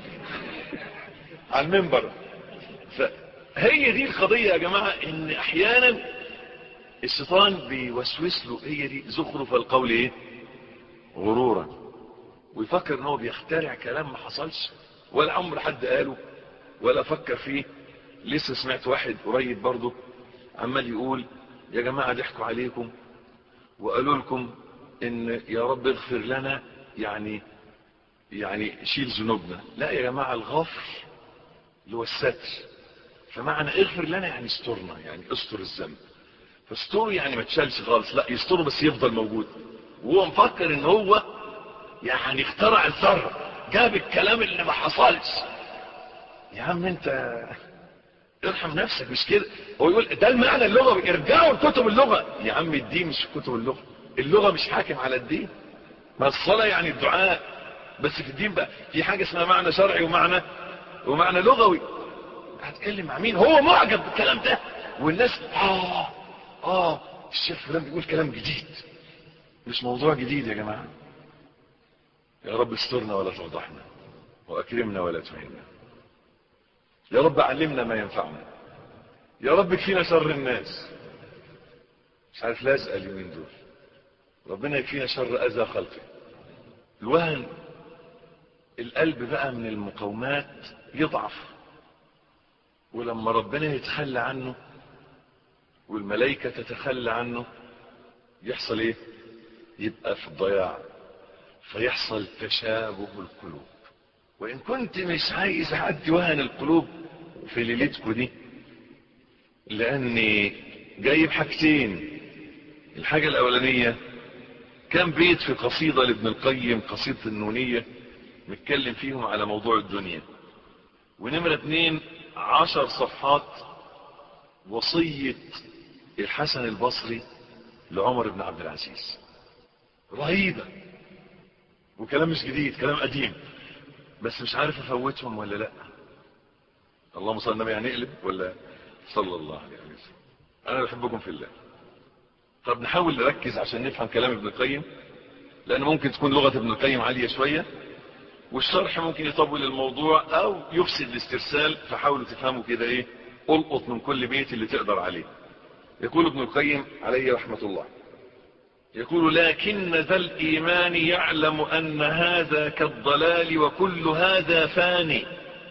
على المنبر فهي دي القضيه يا جماعه ان احيانا الشيطان بيوسوس له هي دي زخرف القول ايه غرورا ويفكر ان هو بيخترع كلام ما حصلش ولا عمر حد قاله ولا فكر فيه لسه سمعت واحد قريب برضه عمال يقول يا جماعة ضحكوا عليكم وقالوا لكم ان يا رب اغفر لنا يعني يعني شيل ذنوبنا لا يا جماعة الغفر اللي هو الستر فمعنى اغفر لنا يعني استرنا يعني استر الذنب فاستره يعني ما تشالش خالص لا يستره بس يفضل موجود وهو مفكر ان هو يعني اخترع الذره جاب الكلام اللي ما حصلش يا عم انت ارحم نفسك مش كده هو يقول ده المعنى اللغوي ارجعوا لكتب اللغة يا عم الدين مش كتب اللغة اللغة مش حاكم على الدين ما الصلاة يعني الدعاء بس في الدين بقى في حاجة اسمها معنى شرعي ومعنى ومعنى لغوي هتكلم مع مين هو معجب بالكلام ده والناس اه اه الشيخ فلان بيقول كلام جديد مش موضوع جديد يا جماعة يا رب استرنا ولا تفضحنا واكرمنا ولا تهنا يا رب علمنا ما ينفعنا يا رب كفينا شر الناس مش عارف لازقه اليومين دول ربنا يكفينا شر اذى خلقه الوهن القلب بقى من المقاومات يضعف ولما ربنا يتخلى عنه والملائكة تتخلى عنه يحصل ايه يبقى في الضياع فيحصل تشابه القلوب وان كنت مش عايز اعدي وهن القلوب في ليلتكم دي لاني جايب حاجتين الحاجة الاولانية كان بيت في قصيدة لابن القيم قصيدة النونية متكلم فيهم على موضوع الدنيا ونمرة اتنين عشر صفحات وصية الحسن البصري لعمر بن عبد العزيز رهيبة وكلام مش جديد كلام قديم بس مش عارف افوتهم ولا لا اللهم صل النبي هنقلب ولا صلى الله عليه وسلم انا بحبكم في الله طب نحاول نركز عشان نفهم كلام ابن القيم لان ممكن تكون لغة ابن القيم عالية شوية والشرح ممكن يطول الموضوع او يفسد الاسترسال فحاولوا تفهموا كده ايه القط من كل بيت اللي تقدر عليه يقول ابن القيم عليه رحمة الله يقول لكن ذا الإيمان يعلم أن هذا كالضلال وكل هذا فاني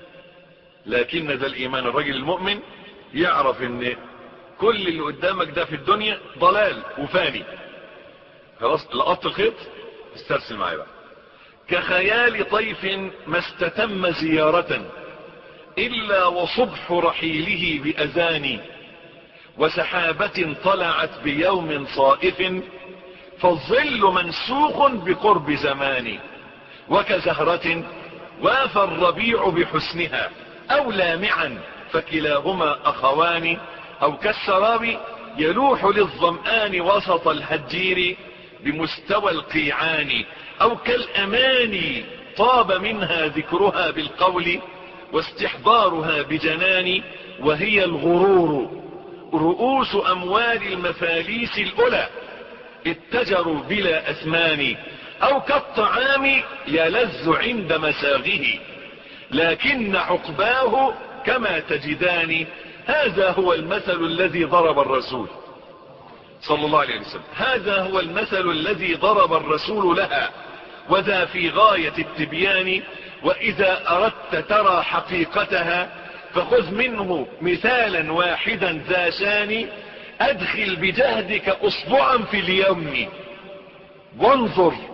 لكن ذا الإيمان الرجل المؤمن يعرف ان كل اللي قدامك ده في الدنيا ضلال وفاني خلاص لقطت الخيط استرسل معايا بقى كخيال طيف ما استتم زيارة إلا وصبح رحيله بأذاني وسحابة طلعت بيوم صائف فالظل منسوخ بقرب زماني وكزهرة وافى الربيع بحسنها أو لامعا فكلاهما أخوان أو كالسراب يلوح للظمآن وسط الهجير بمستوى القيعان أو كالأماني طاب منها ذكرها بالقول واستحضارها بجنان وهي الغرور رؤوس أموال المفاليس الأولى اتجروا بلا أثمان أو كالطعام يلذ عند مساغه لكن عقباه كما تجدان هذا هو المثل الذي ضرب الرسول صلى الله عليه وسلم هذا هو المثل الذي ضرب الرسول لها وذا في غاية التبيان وإذا أردت ترى حقيقتها فخذ منه مثالا واحدا ذا شان أدخل بجهدك أصبعا في اليم وانظر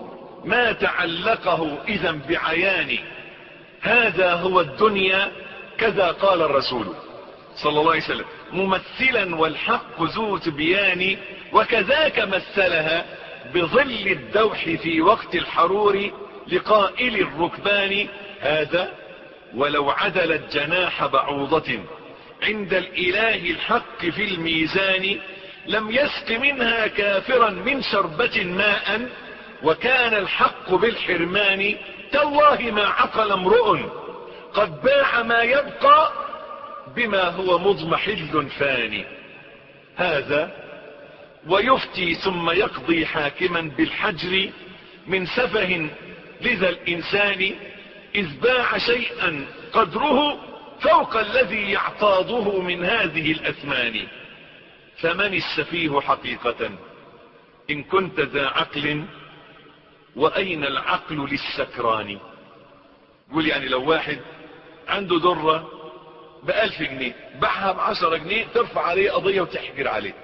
ما تعلقه إذا بعيان هذا هو الدنيا كذا قال الرسول صلى الله عليه وسلم ممثلا والحق ذو تبيان وكذاك مثلها بظل الدوح في وقت الحرور لقائل الركبان هذا ولو عدلت جناح بعوضة عند الإله الحق في الميزان لم يسق منها كافرا من شربة ماء وكان الحق بالحرمان تالله ما عقل امرؤ قد باع ما يبقى بما هو مضمحل فاني هذا ويفتي ثم يقضي حاكما بالحجر من سفه لذا الإنسان إذ باع شيئا قدره فوق الذي يعتاضه من هذه الأثمان فمن السفيه حقيقة إن كنت ذا عقل وأين العقل للسكران يقول يعني لو واحد عنده درة بألف جنيه باعها بعشرة جنيه ترفع عليه قضية وتحجر عليه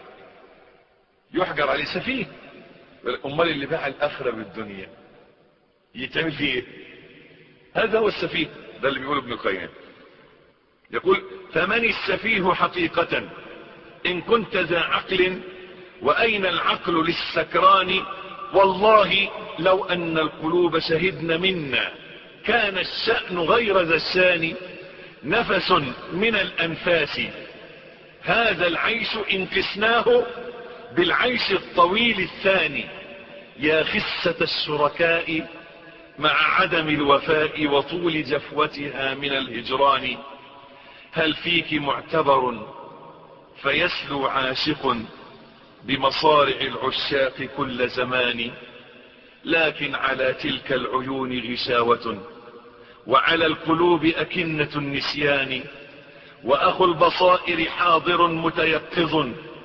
يحجر عليه سفيه امال اللي باع الآخرة بالدنيا يتعمل فيه ايه هذا هو السفيه ده اللي بيقول ابن القيم يقول فمن السفيه حقيقة إن كنت ذا عقل وأين العقل للسكران والله لو أن القلوب شهدن منا كان الشأن غير ذا الشان نفس من الأنفاس هذا العيش إن قسناه بالعيش الطويل الثاني يا خسة الشركاء مع عدم الوفاء وطول جفوتها من الهجران هل فيك معتبر فيسلو عاشق بمصارع العشاق كل زمان لكن على تلك العيون غشاوة وعلى القلوب أكنة النسيان وأخو البصائر حاضر متيقظ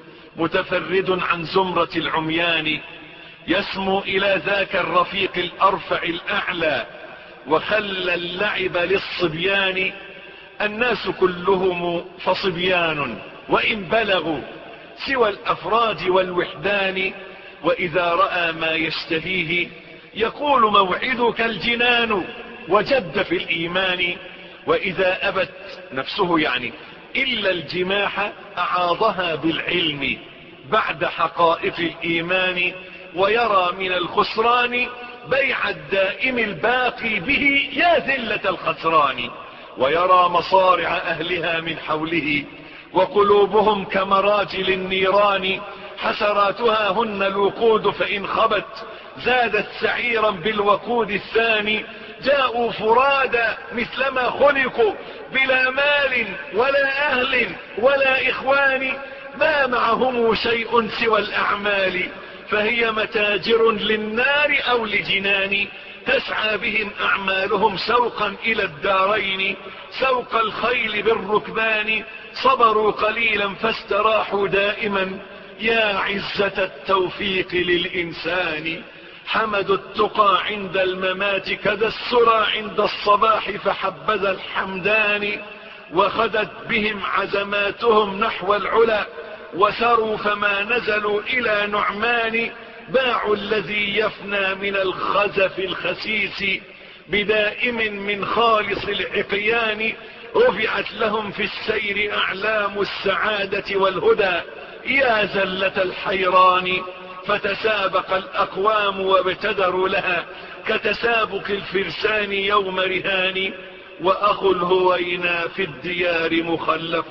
متفرد عن زمرة العميان يسمو إلى ذاك الرفيق الأرفع الأعلى وخلى اللعب للصبيان الناس كلهم فصبيان وإن بلغوا سوى الأفراد والوحدان وإذا رأى ما يشتهيه يقول موعدك الجنان وجد في الإيمان وإذا أبت نفسه يعني إلا الجماح أعاضها بالعلم بعد حقائق الإيمان ويرى من الخسران بيع الدائم الباقي به يا ذلة الخسران ويرى مصارع أهلها من حوله وقلوبهم كمراجل النيران حسراتها هن الوقود فإن خبت زادت سعيرا بالوقود الثاني جاءوا فرادا مثلما خلقوا بلا مال ولا أهل ولا إخوان ما معهم شيء سوى الأعمال فهي متاجر للنار أو لجنان تسعى بهم أعمالهم سوقا إلى الدارين سوق الخيل بالركبان صبروا قليلا فاستراحوا دائما يا عزة التوفيق للإنسان حمدوا التقى عند الممات كذا السرى عند الصباح فحبذا الحمدان وخدت بهم عزماتهم نحو العلا وسروا فما نزلوا إلى نعمان باعوا الذي يفنى من الخزف الخسيس بدائم من خالص العقيان رفعت لهم في السير أعلام السعادة والهدى يا زلة الحيران فتسابق الأقوام وابتدروا لها كتسابق الفرسان يوم رهان وأخو الهوينا في الديار مخلف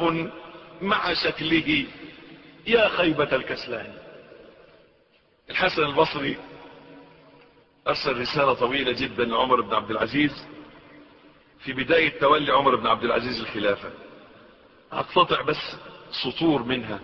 مع شكله يا خيبة الكسلان الحسن البصري أرسل رسالة طويلة جدا لعمر بن عبد العزيز في بداية تولي عمر بن عبد العزيز الخلافة هقتطع بس سطور منها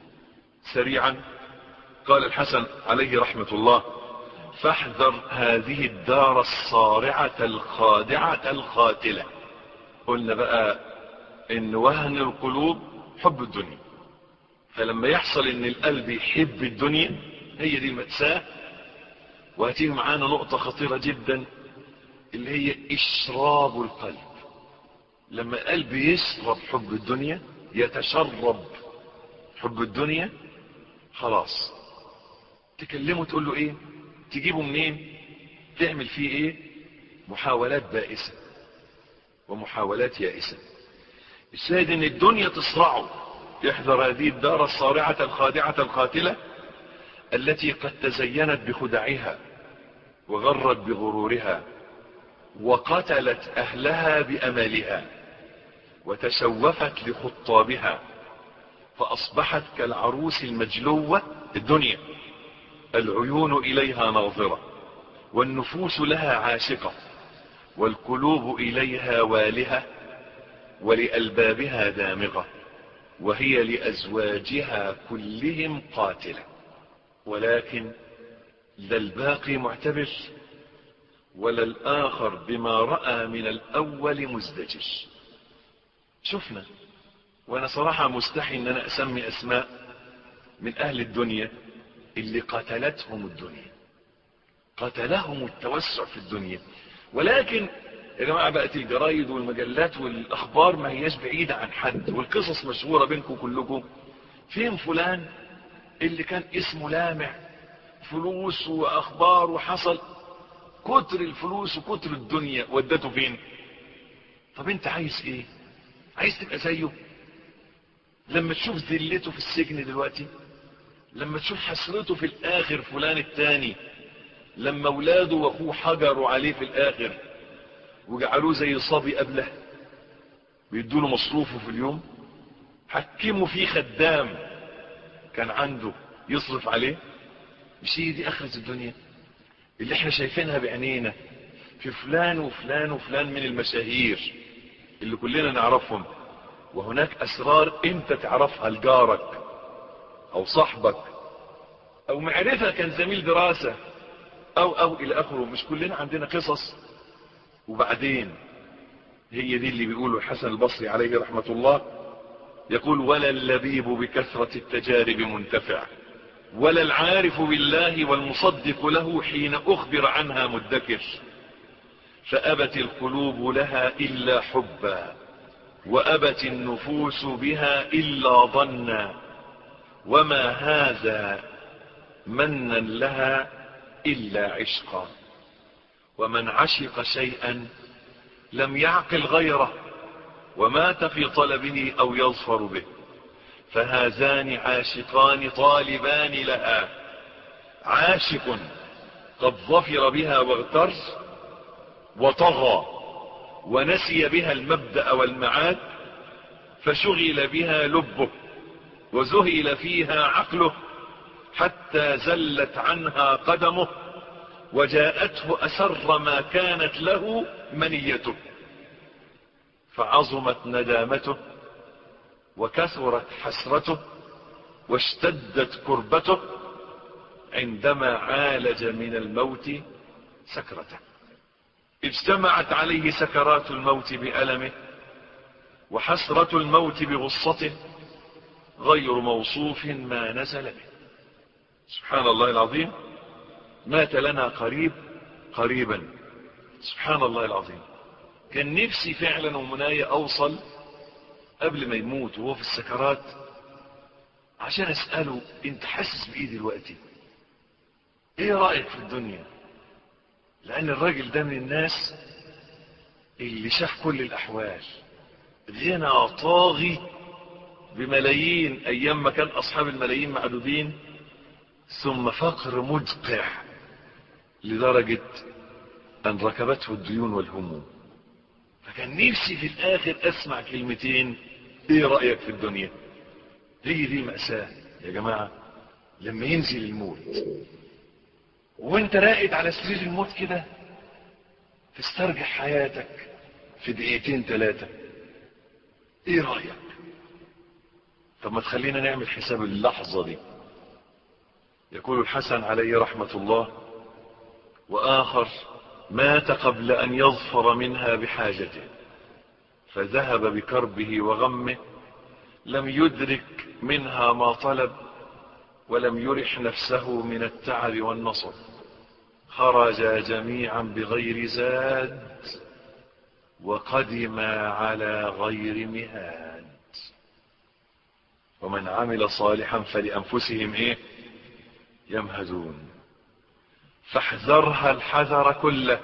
سريعا قال الحسن عليه رحمة الله فاحذر هذه الدار الصارعة الخادعة القاتلة قلنا بقى ان وهن القلوب حب الدنيا فلما يحصل ان القلب يحب الدنيا هي دي المأساة وهتيجي معانا نقطة خطيرة جدا اللي هي اشراب القلب لما القلب يشرب حب الدنيا يتشرب حب الدنيا خلاص تكلمه تقول له ايه تجيبه منين تعمل فيه ايه محاولات بائسة ومحاولات يائسة الشاهد ان الدنيا تصرعه يحذر هذه الدار الصارعة الخادعة القاتلة التي قد تزينت بخدعها وغرت بغرورها وقتلت اهلها بامالها وتشوفت لخطابها فاصبحت كالعروس المجلوة الدنيا العيون اليها ناظرة والنفوس لها عاشقة والقلوب اليها والهة ولألبابها دامغة وهي لأزواجها كلهم قاتلة ولكن لا الباقي معتبر ولا الآخر بما رأى من الأول مزدجر شفنا وانا صراحة مستحي ان انا اسمي اسماء من اهل الدنيا اللي قتلتهم الدنيا قتلهم التوسع في الدنيا ولكن يا جماعة بقت الجرايد والمجلات والاخبار ما هياش بعيدة عن حد والقصص مشهورة بينكم كلكم فين فلان اللي كان اسمه لامع فلوس واخبار وحصل كتر الفلوس وكتر الدنيا ودته فين طب انت عايز ايه عايز تبقى زيه لما تشوف ذلته في السجن دلوقتي لما تشوف حسرته في الاخر فلان التاني لما اولاده واخوه حجروا عليه في الاخر وجعلوه زي صبي قبله بيدوا له مصروفه في اليوم حكموا فيه خدام كان عنده يصرف عليه مش هي دي اخرة الدنيا اللي احنا شايفينها بعينينا في فلان وفلان وفلان من المشاهير اللي كلنا نعرفهم وهناك اسرار انت تعرفها لجارك او صاحبك او معرفة كان زميل دراسة او او الى اخره مش كلنا عندنا قصص وبعدين هي دي اللي بيقوله الحسن البصري عليه رحمة الله يقول ولا اللبيب بكثرة التجارب منتفع ولا العارف بالله والمصدق له حين اخبر عنها مدكر فابت القلوب لها الا حبا وابت النفوس بها الا ظنا وما هذا منا لها الا عشقا ومن عشق شيئا لم يعقل غيره ومات في طلبه او يظفر به فهذان عاشقان طالبان لها عاشق قد ظفر بها واغتر وطغى ونسي بها المبدأ والمعاد فشغل بها لبه وزهل فيها عقله حتى زلت عنها قدمه وجاءته أسر ما كانت له منيته فعظمت ندامته وكثرت حسرته واشتدت كربته عندما عالج من الموت سكرته اجتمعت عليه سكرات الموت بألمه وحسرة الموت بغصته غير موصوف ما نزل به سبحان الله العظيم مات لنا قريب قريبا سبحان الله العظيم كان نفسي فعلا ومنايا اوصل قبل ما يموت وهو في السكرات عشان اسأله انت حاسس بايه دلوقتي ايه رأيك في الدنيا لان الراجل ده من الناس اللي شاف كل الاحوال غنى طاغي بملايين ايام ما كان اصحاب الملايين معدودين ثم فقر مدقع لدرجة ان ركبته الديون والهموم فكان نفسي في الاخر اسمع كلمتين ايه رأيك في الدنيا هي دي مأساة يا جماعة لما ينزل الموت وانت راقد على سرير الموت كده تسترجع حياتك في دقيقتين ثلاثة ايه رأيك طب ما تخلينا نعمل حساب اللحظة دي يقول الحسن عليه رحمة الله وآخر مات قبل أن يظفر منها بحاجته فذهب بكربه وغمه لم يدرك منها ما طلب ولم يرح نفسه من التعب والنصب خرجا جميعا بغير زاد وقدما على غير مهاد ومن عمل صالحا فلأنفسهم ايه يمهدون فاحذرها الحذر كله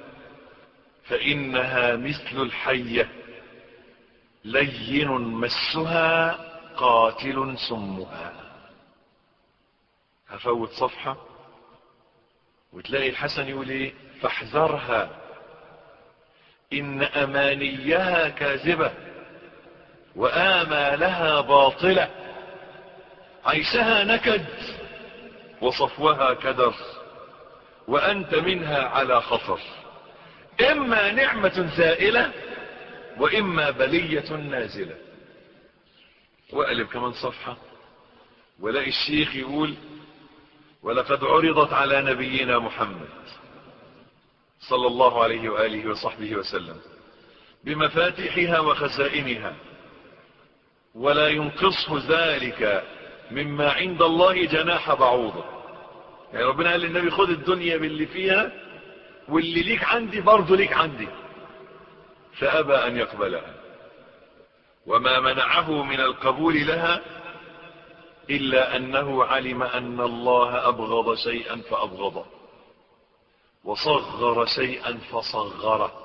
فإنها مثل الحية لين مسها قاتل سمها هفوت صفحة وتلاقي الحسن يقول ايه فاحذرها إن أمانيها كاذبة وآمالها باطلة عيشها نكد وصفوها كدر وأنت منها على خطر إما نعمة زائلة وإما بلية نازلة وأقلب كمان صفحة ولاقي الشيخ يقول ولقد عرضت على نبينا محمد صلى الله عليه وآله وصحبه وسلم بمفاتيحها وخزائنها ولا ينقصه ذلك مما عند الله جناح بعوضة يعني ربنا قال للنبي خد الدنيا باللي فيها واللي ليك عندي برضه ليك عندي فأبى أن يقبلها وما منعه من القبول لها إلا أنه علم أن الله أبغض شيئا فأبغضه وصغر شيئا فصغره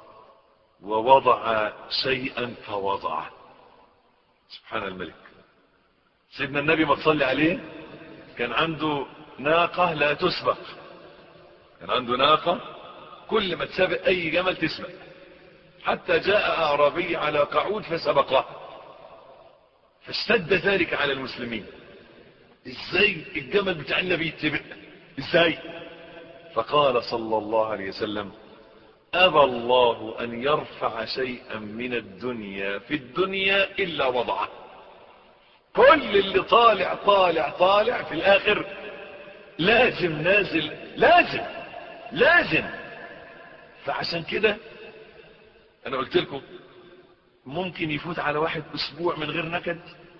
ووضع شيئا فوضعه سبحان الملك سيدنا النبي ما تصلي عليه كان عنده ناقة لا تسبق كان عنده ناقة كل ما تسابق أي جمل تسبق حتى جاء أعرابي على قعود فسبقه فاشتد ذلك على المسلمين ازاي الجمل بتاع النبي يتبق ازاي فقال صلى الله عليه وسلم أبى الله أن يرفع شيئا من الدنيا في الدنيا إلا وضعه كل اللي طالع طالع طالع في الآخر لازم نازل لازم لازم فعشان كده أنا قلت لكم ممكن يفوت على واحد أسبوع من غير نكد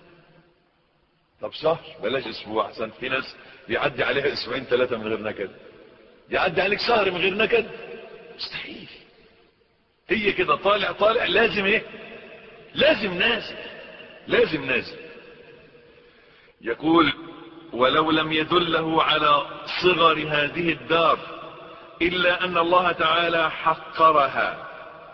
طب شهر بلاش أسبوع عشان في ناس بيعدي عليها أسبوعين ثلاثة من غير نكد يعدي عليك شهر من غير نكد مستحيل هي كده طالع طالع لازم ايه لازم نازل لازم نازل يقول ولو لم يدله على صغر هذه الدار إلا أن الله تعالى حقرها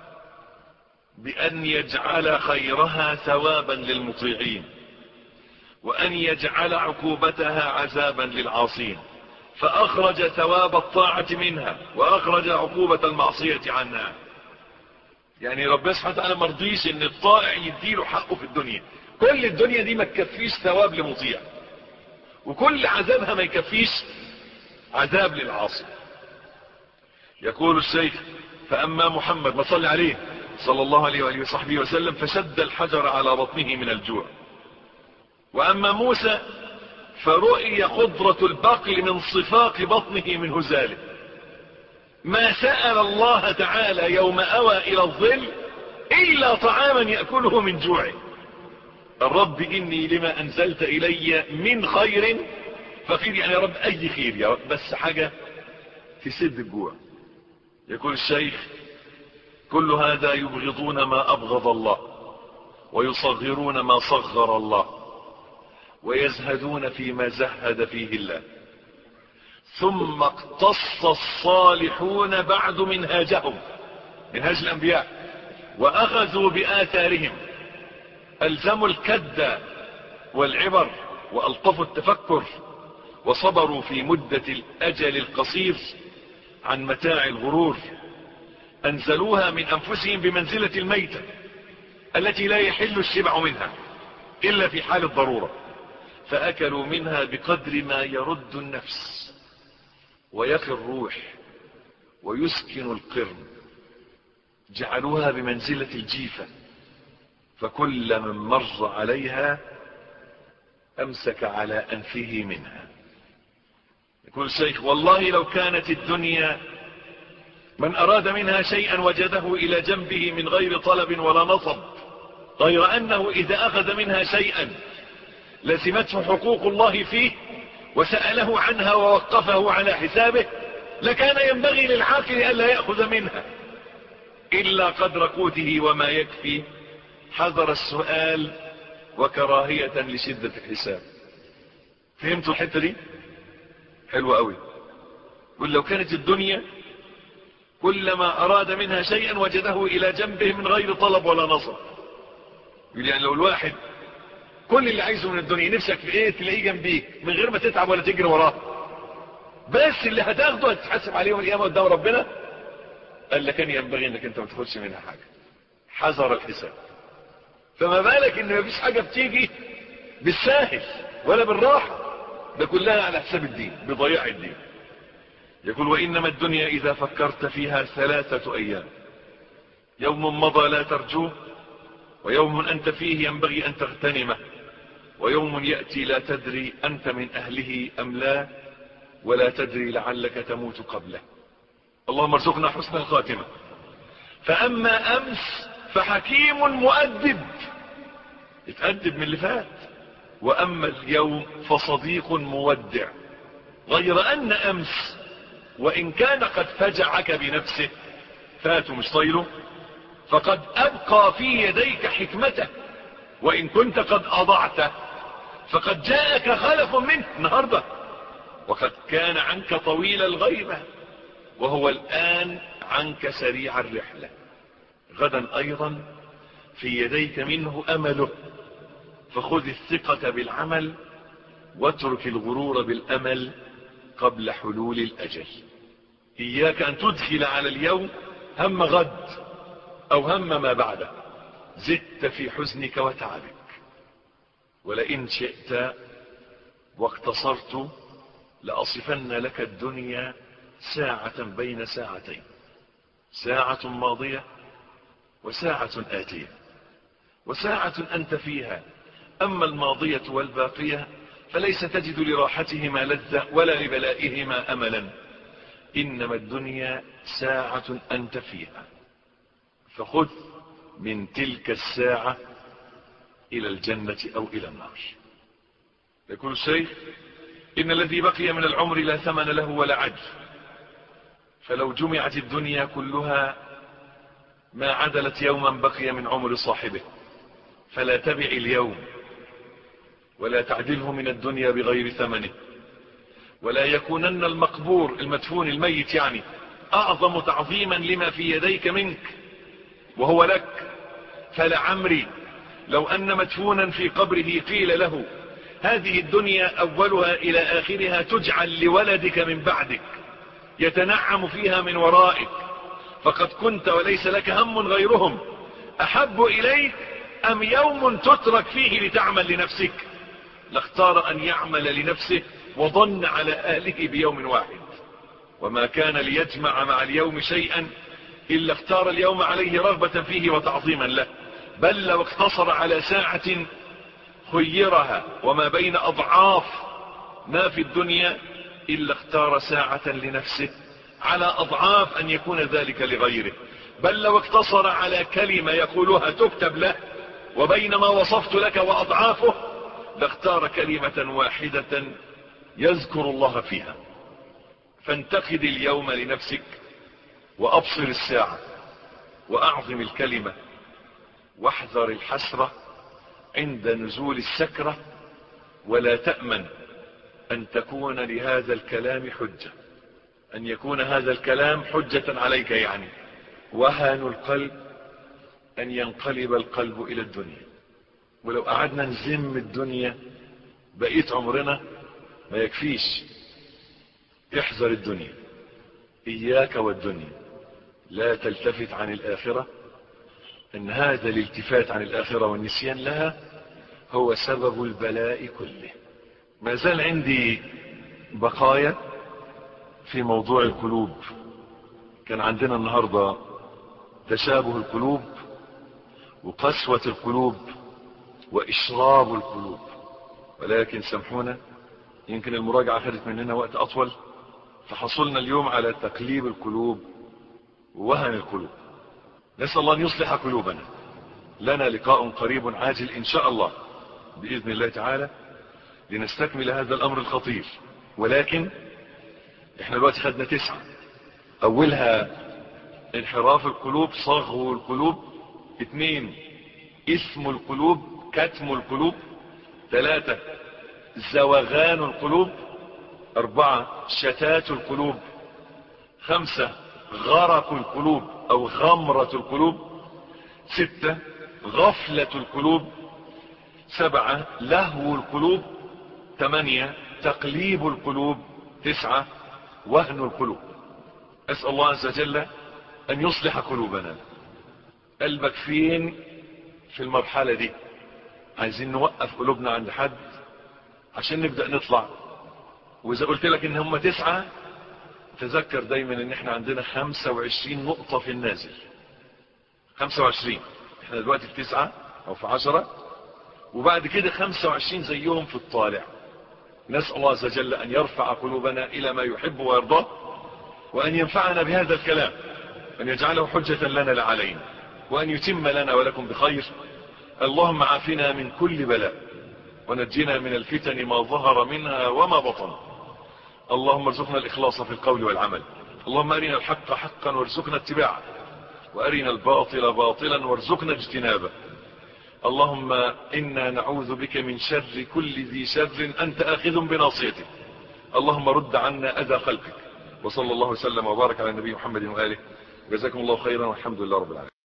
بأن يجعل خيرها ثوابا للمطيعين وأن يجعل عقوبتها عذابا للعاصين فأخرج ثواب الطاعة منها وأخرج عقوبة المعصية عنها يعني ربنا سبحانه وتعالى مرضيش ان الطائع يديله حقه في الدنيا كل الدنيا دي ما تكفيش ثواب لمطيع وكل عذابها ما يكفيش عذاب للعاصي يقول الشيخ فأما محمد ما صلي عليه صلى الله عليه وآله وصحبه وسلم فشد الحجر على بطنه من الجوع وأما موسى فرؤي قدرة البقل من صفاق بطنه من هزاله ما سأل الله تعالى يوم أوى إلى الظل إلا طعاما يأكله من جوعه الرب إني لما أنزلت إلي من خير فقير يعني يا رب أي خير يا رب بس حاجة تسد الجوع يقول الشيخ كل هذا يبغضون ما أبغض الله ويصغرون ما صغر الله ويزهدون فيما زهد فيه الله ثم اقتص الصالحون بعد منهاجهم منهاج الأنبياء وأخذوا بآثارهم ألزموا الكد والعبر وألطفوا التفكر وصبروا في مدة الأجل القصير عن متاع الغرور أنزلوها من أنفسهم بمنزلة الميتة التي لا يحل الشبع منها إلا في حال الضرورة فأكلوا منها بقدر ما يرد النفس ويقي الروح ويسكن القرن جعلوها بمنزلة الجيفة فكل من مر عليها أمسك على أنفه منها يقول الشيخ والله لو كانت الدنيا من أراد منها شيئا وجده إلى جنبه من غير طلب ولا نصب غير أنه إذا أخذ منها شيئا لزمته حقوق الله فيه وسأله عنها ووقفه على حسابه لكان ينبغي للعاقل ألا يأخذ منها إلا قدر قوته وما يكفي حذر السؤال وكراهية لشدة الحساب فهمتوا الحتة دي حلوة قوي قل لو كانت الدنيا كلما أراد منها شيئا وجده إلى جنبه من غير طلب ولا نصب يقول يعني لو الواحد كل اللي عايزه من الدنيا نفسك في ايه تلاقيه جنبيك من غير ما تتعب ولا تجري وراه بس اللي هتاخده هتتحاسب عليه يوم القيامه قدام ربنا قال لك كان ينبغي انك انت ما تاخدش منها حاجه حذر الحساب فما بالك ان مفيش حاجه بتيجي بالساهل ولا بالراحه ده كلها على حساب الدين بضياع الدين يقول وانما الدنيا اذا فكرت فيها ثلاثه ايام يوم مضى لا ترجوه ويوم أنت فيه ينبغي أن تغتنمه ويوم يأتي لا تدري أنت من أهله أم لا ولا تدري لعلك تموت قبله اللهم ارزقنا حسن الخاتمة فأما أمس فحكيم مؤدب اتأدب من اللي فات وأما اليوم فصديق مودع غير أن أمس وإن كان قد فجعك بنفسه فات مش طيله فقد أبقى في يديك حكمته وإن كنت قد أضعته فقد جاءك خلف منه النهاردة وقد كان عنك طويل الغيبة وهو الآن عنك سريع الرحلة غدا أيضا في يديك منه أمله فخذ الثقة بالعمل واترك الغرور بالأمل قبل حلول الأجل إياك أن تدخل على اليوم هم غد أو هم ما بعده زدت في حزنك وتعبك ولئن شئت واقتصرت لأصفن لك الدنيا ساعة بين ساعتين ساعة ماضية وساعة آتية وساعة أنت فيها أما الماضية والباقية فليس تجد لراحتهما لذة ولا لبلائهما أملا إنما الدنيا ساعة أنت فيها فخذ من تلك الساعة إلى الجنة أو إلى النار يقول الشيخ إن الذي بقي من العمر لا ثمن له ولا عدل فلو جمعت الدنيا كلها ما عدلت يوما بقي من عمر صاحبه فلا تبع اليوم ولا تعدله من الدنيا بغير ثمنه ولا يكونن المقبور المدفون الميت يعني أعظم تعظيما لما في يديك منك وهو لك فلعمري لو أن مدفونا في قبره قيل له هذه الدنيا أولها إلى آخرها تجعل لولدك من بعدك يتنعم فيها من ورائك فقد كنت وليس لك هم غيرهم أحب إليك أم يوم تترك فيه لتعمل لنفسك لاختار أن يعمل لنفسه وظن على أهله بيوم واحد وما كان ليجمع مع اليوم شيئا إلا اختار اليوم عليه رغبة فيه وتعظيما له بل لو اقتصر على ساعة خيرها وما بين أضعاف ما في الدنيا إلا اختار ساعة لنفسه على أضعاف أن يكون ذلك لغيره بل لو اقتصر على كلمة يقولها تكتب له وبين ما وصفت لك وأضعافه لاختار كلمة واحدة يذكر الله فيها فانتقد اليوم لنفسك وأبصر الساعة وأعظم الكلمة واحذر الحسرة عند نزول السكرة ولا تأمن أن تكون لهذا الكلام حجة أن يكون هذا الكلام حجة عليك يعني وهن القلب أن ينقلب القلب إلى الدنيا ولو قعدنا نزم الدنيا بقيت عمرنا ما يكفيش احذر الدنيا إياك والدنيا لا تلتفت عن الآخرة ان هذا الالتفات عن الآخرة والنسيان لها هو سبب البلاء كله ما زال عندي بقايا في موضوع القلوب كان عندنا النهاردة تشابه القلوب وقسوة القلوب وإشراب القلوب ولكن سامحونا يمكن المراجعة خدت مننا وقت أطول فحصلنا اليوم على تقليب القلوب ووهن القلوب نسأل الله أن يصلح قلوبنا لنا لقاء قريب عاجل إن شاء الله بإذن الله تعالى لنستكمل هذا الأمر الخطير ولكن احنا دلوقتي خدنا تسعة أولها انحراف القلوب صغو القلوب اثنين اسم القلوب كتم القلوب ثلاثة زوغان القلوب أربعة شتات القلوب خمسة غرق القلوب او غمرة القلوب ستة غفلة القلوب سبعة لهو القلوب ثمانية تقليب القلوب تسعة وهن القلوب اسأل الله عز وجل ان يصلح قلوبنا قلبك فين في المرحلة دي عايزين نوقف قلوبنا عند حد عشان نبدأ نطلع واذا قلت لك ان هم تسعة تذكر دايما ان احنا عندنا خمسة وعشرين نقطة في النازل خمسة وعشرين احنا دلوقتي في تسعة او في عشرة وبعد كده خمسة وعشرين زيهم في الطالع نسأل الله عز وجل ان يرفع قلوبنا الى ما يحب ويرضاه وان ينفعنا بهذا الكلام ان يجعله حجة لنا لا علينا وان يتم لنا ولكم بخير اللهم عافنا من كل بلاء ونجنا من الفتن ما ظهر منها وما بطن اللهم ارزقنا الإخلاص في القول والعمل اللهم أرنا الحق حقا وارزقنا اتباعه وأرنا الباطل باطلا وارزقنا اجتنابه اللهم إنا نعوذ بك من شر كل ذي شر أنت آخذ بناصيته اللهم رد عنا أذى خلقك وصلى الله وسلم وبارك على النبي محمد وآله جزاكم الله خيرا والحمد لله رب العالمين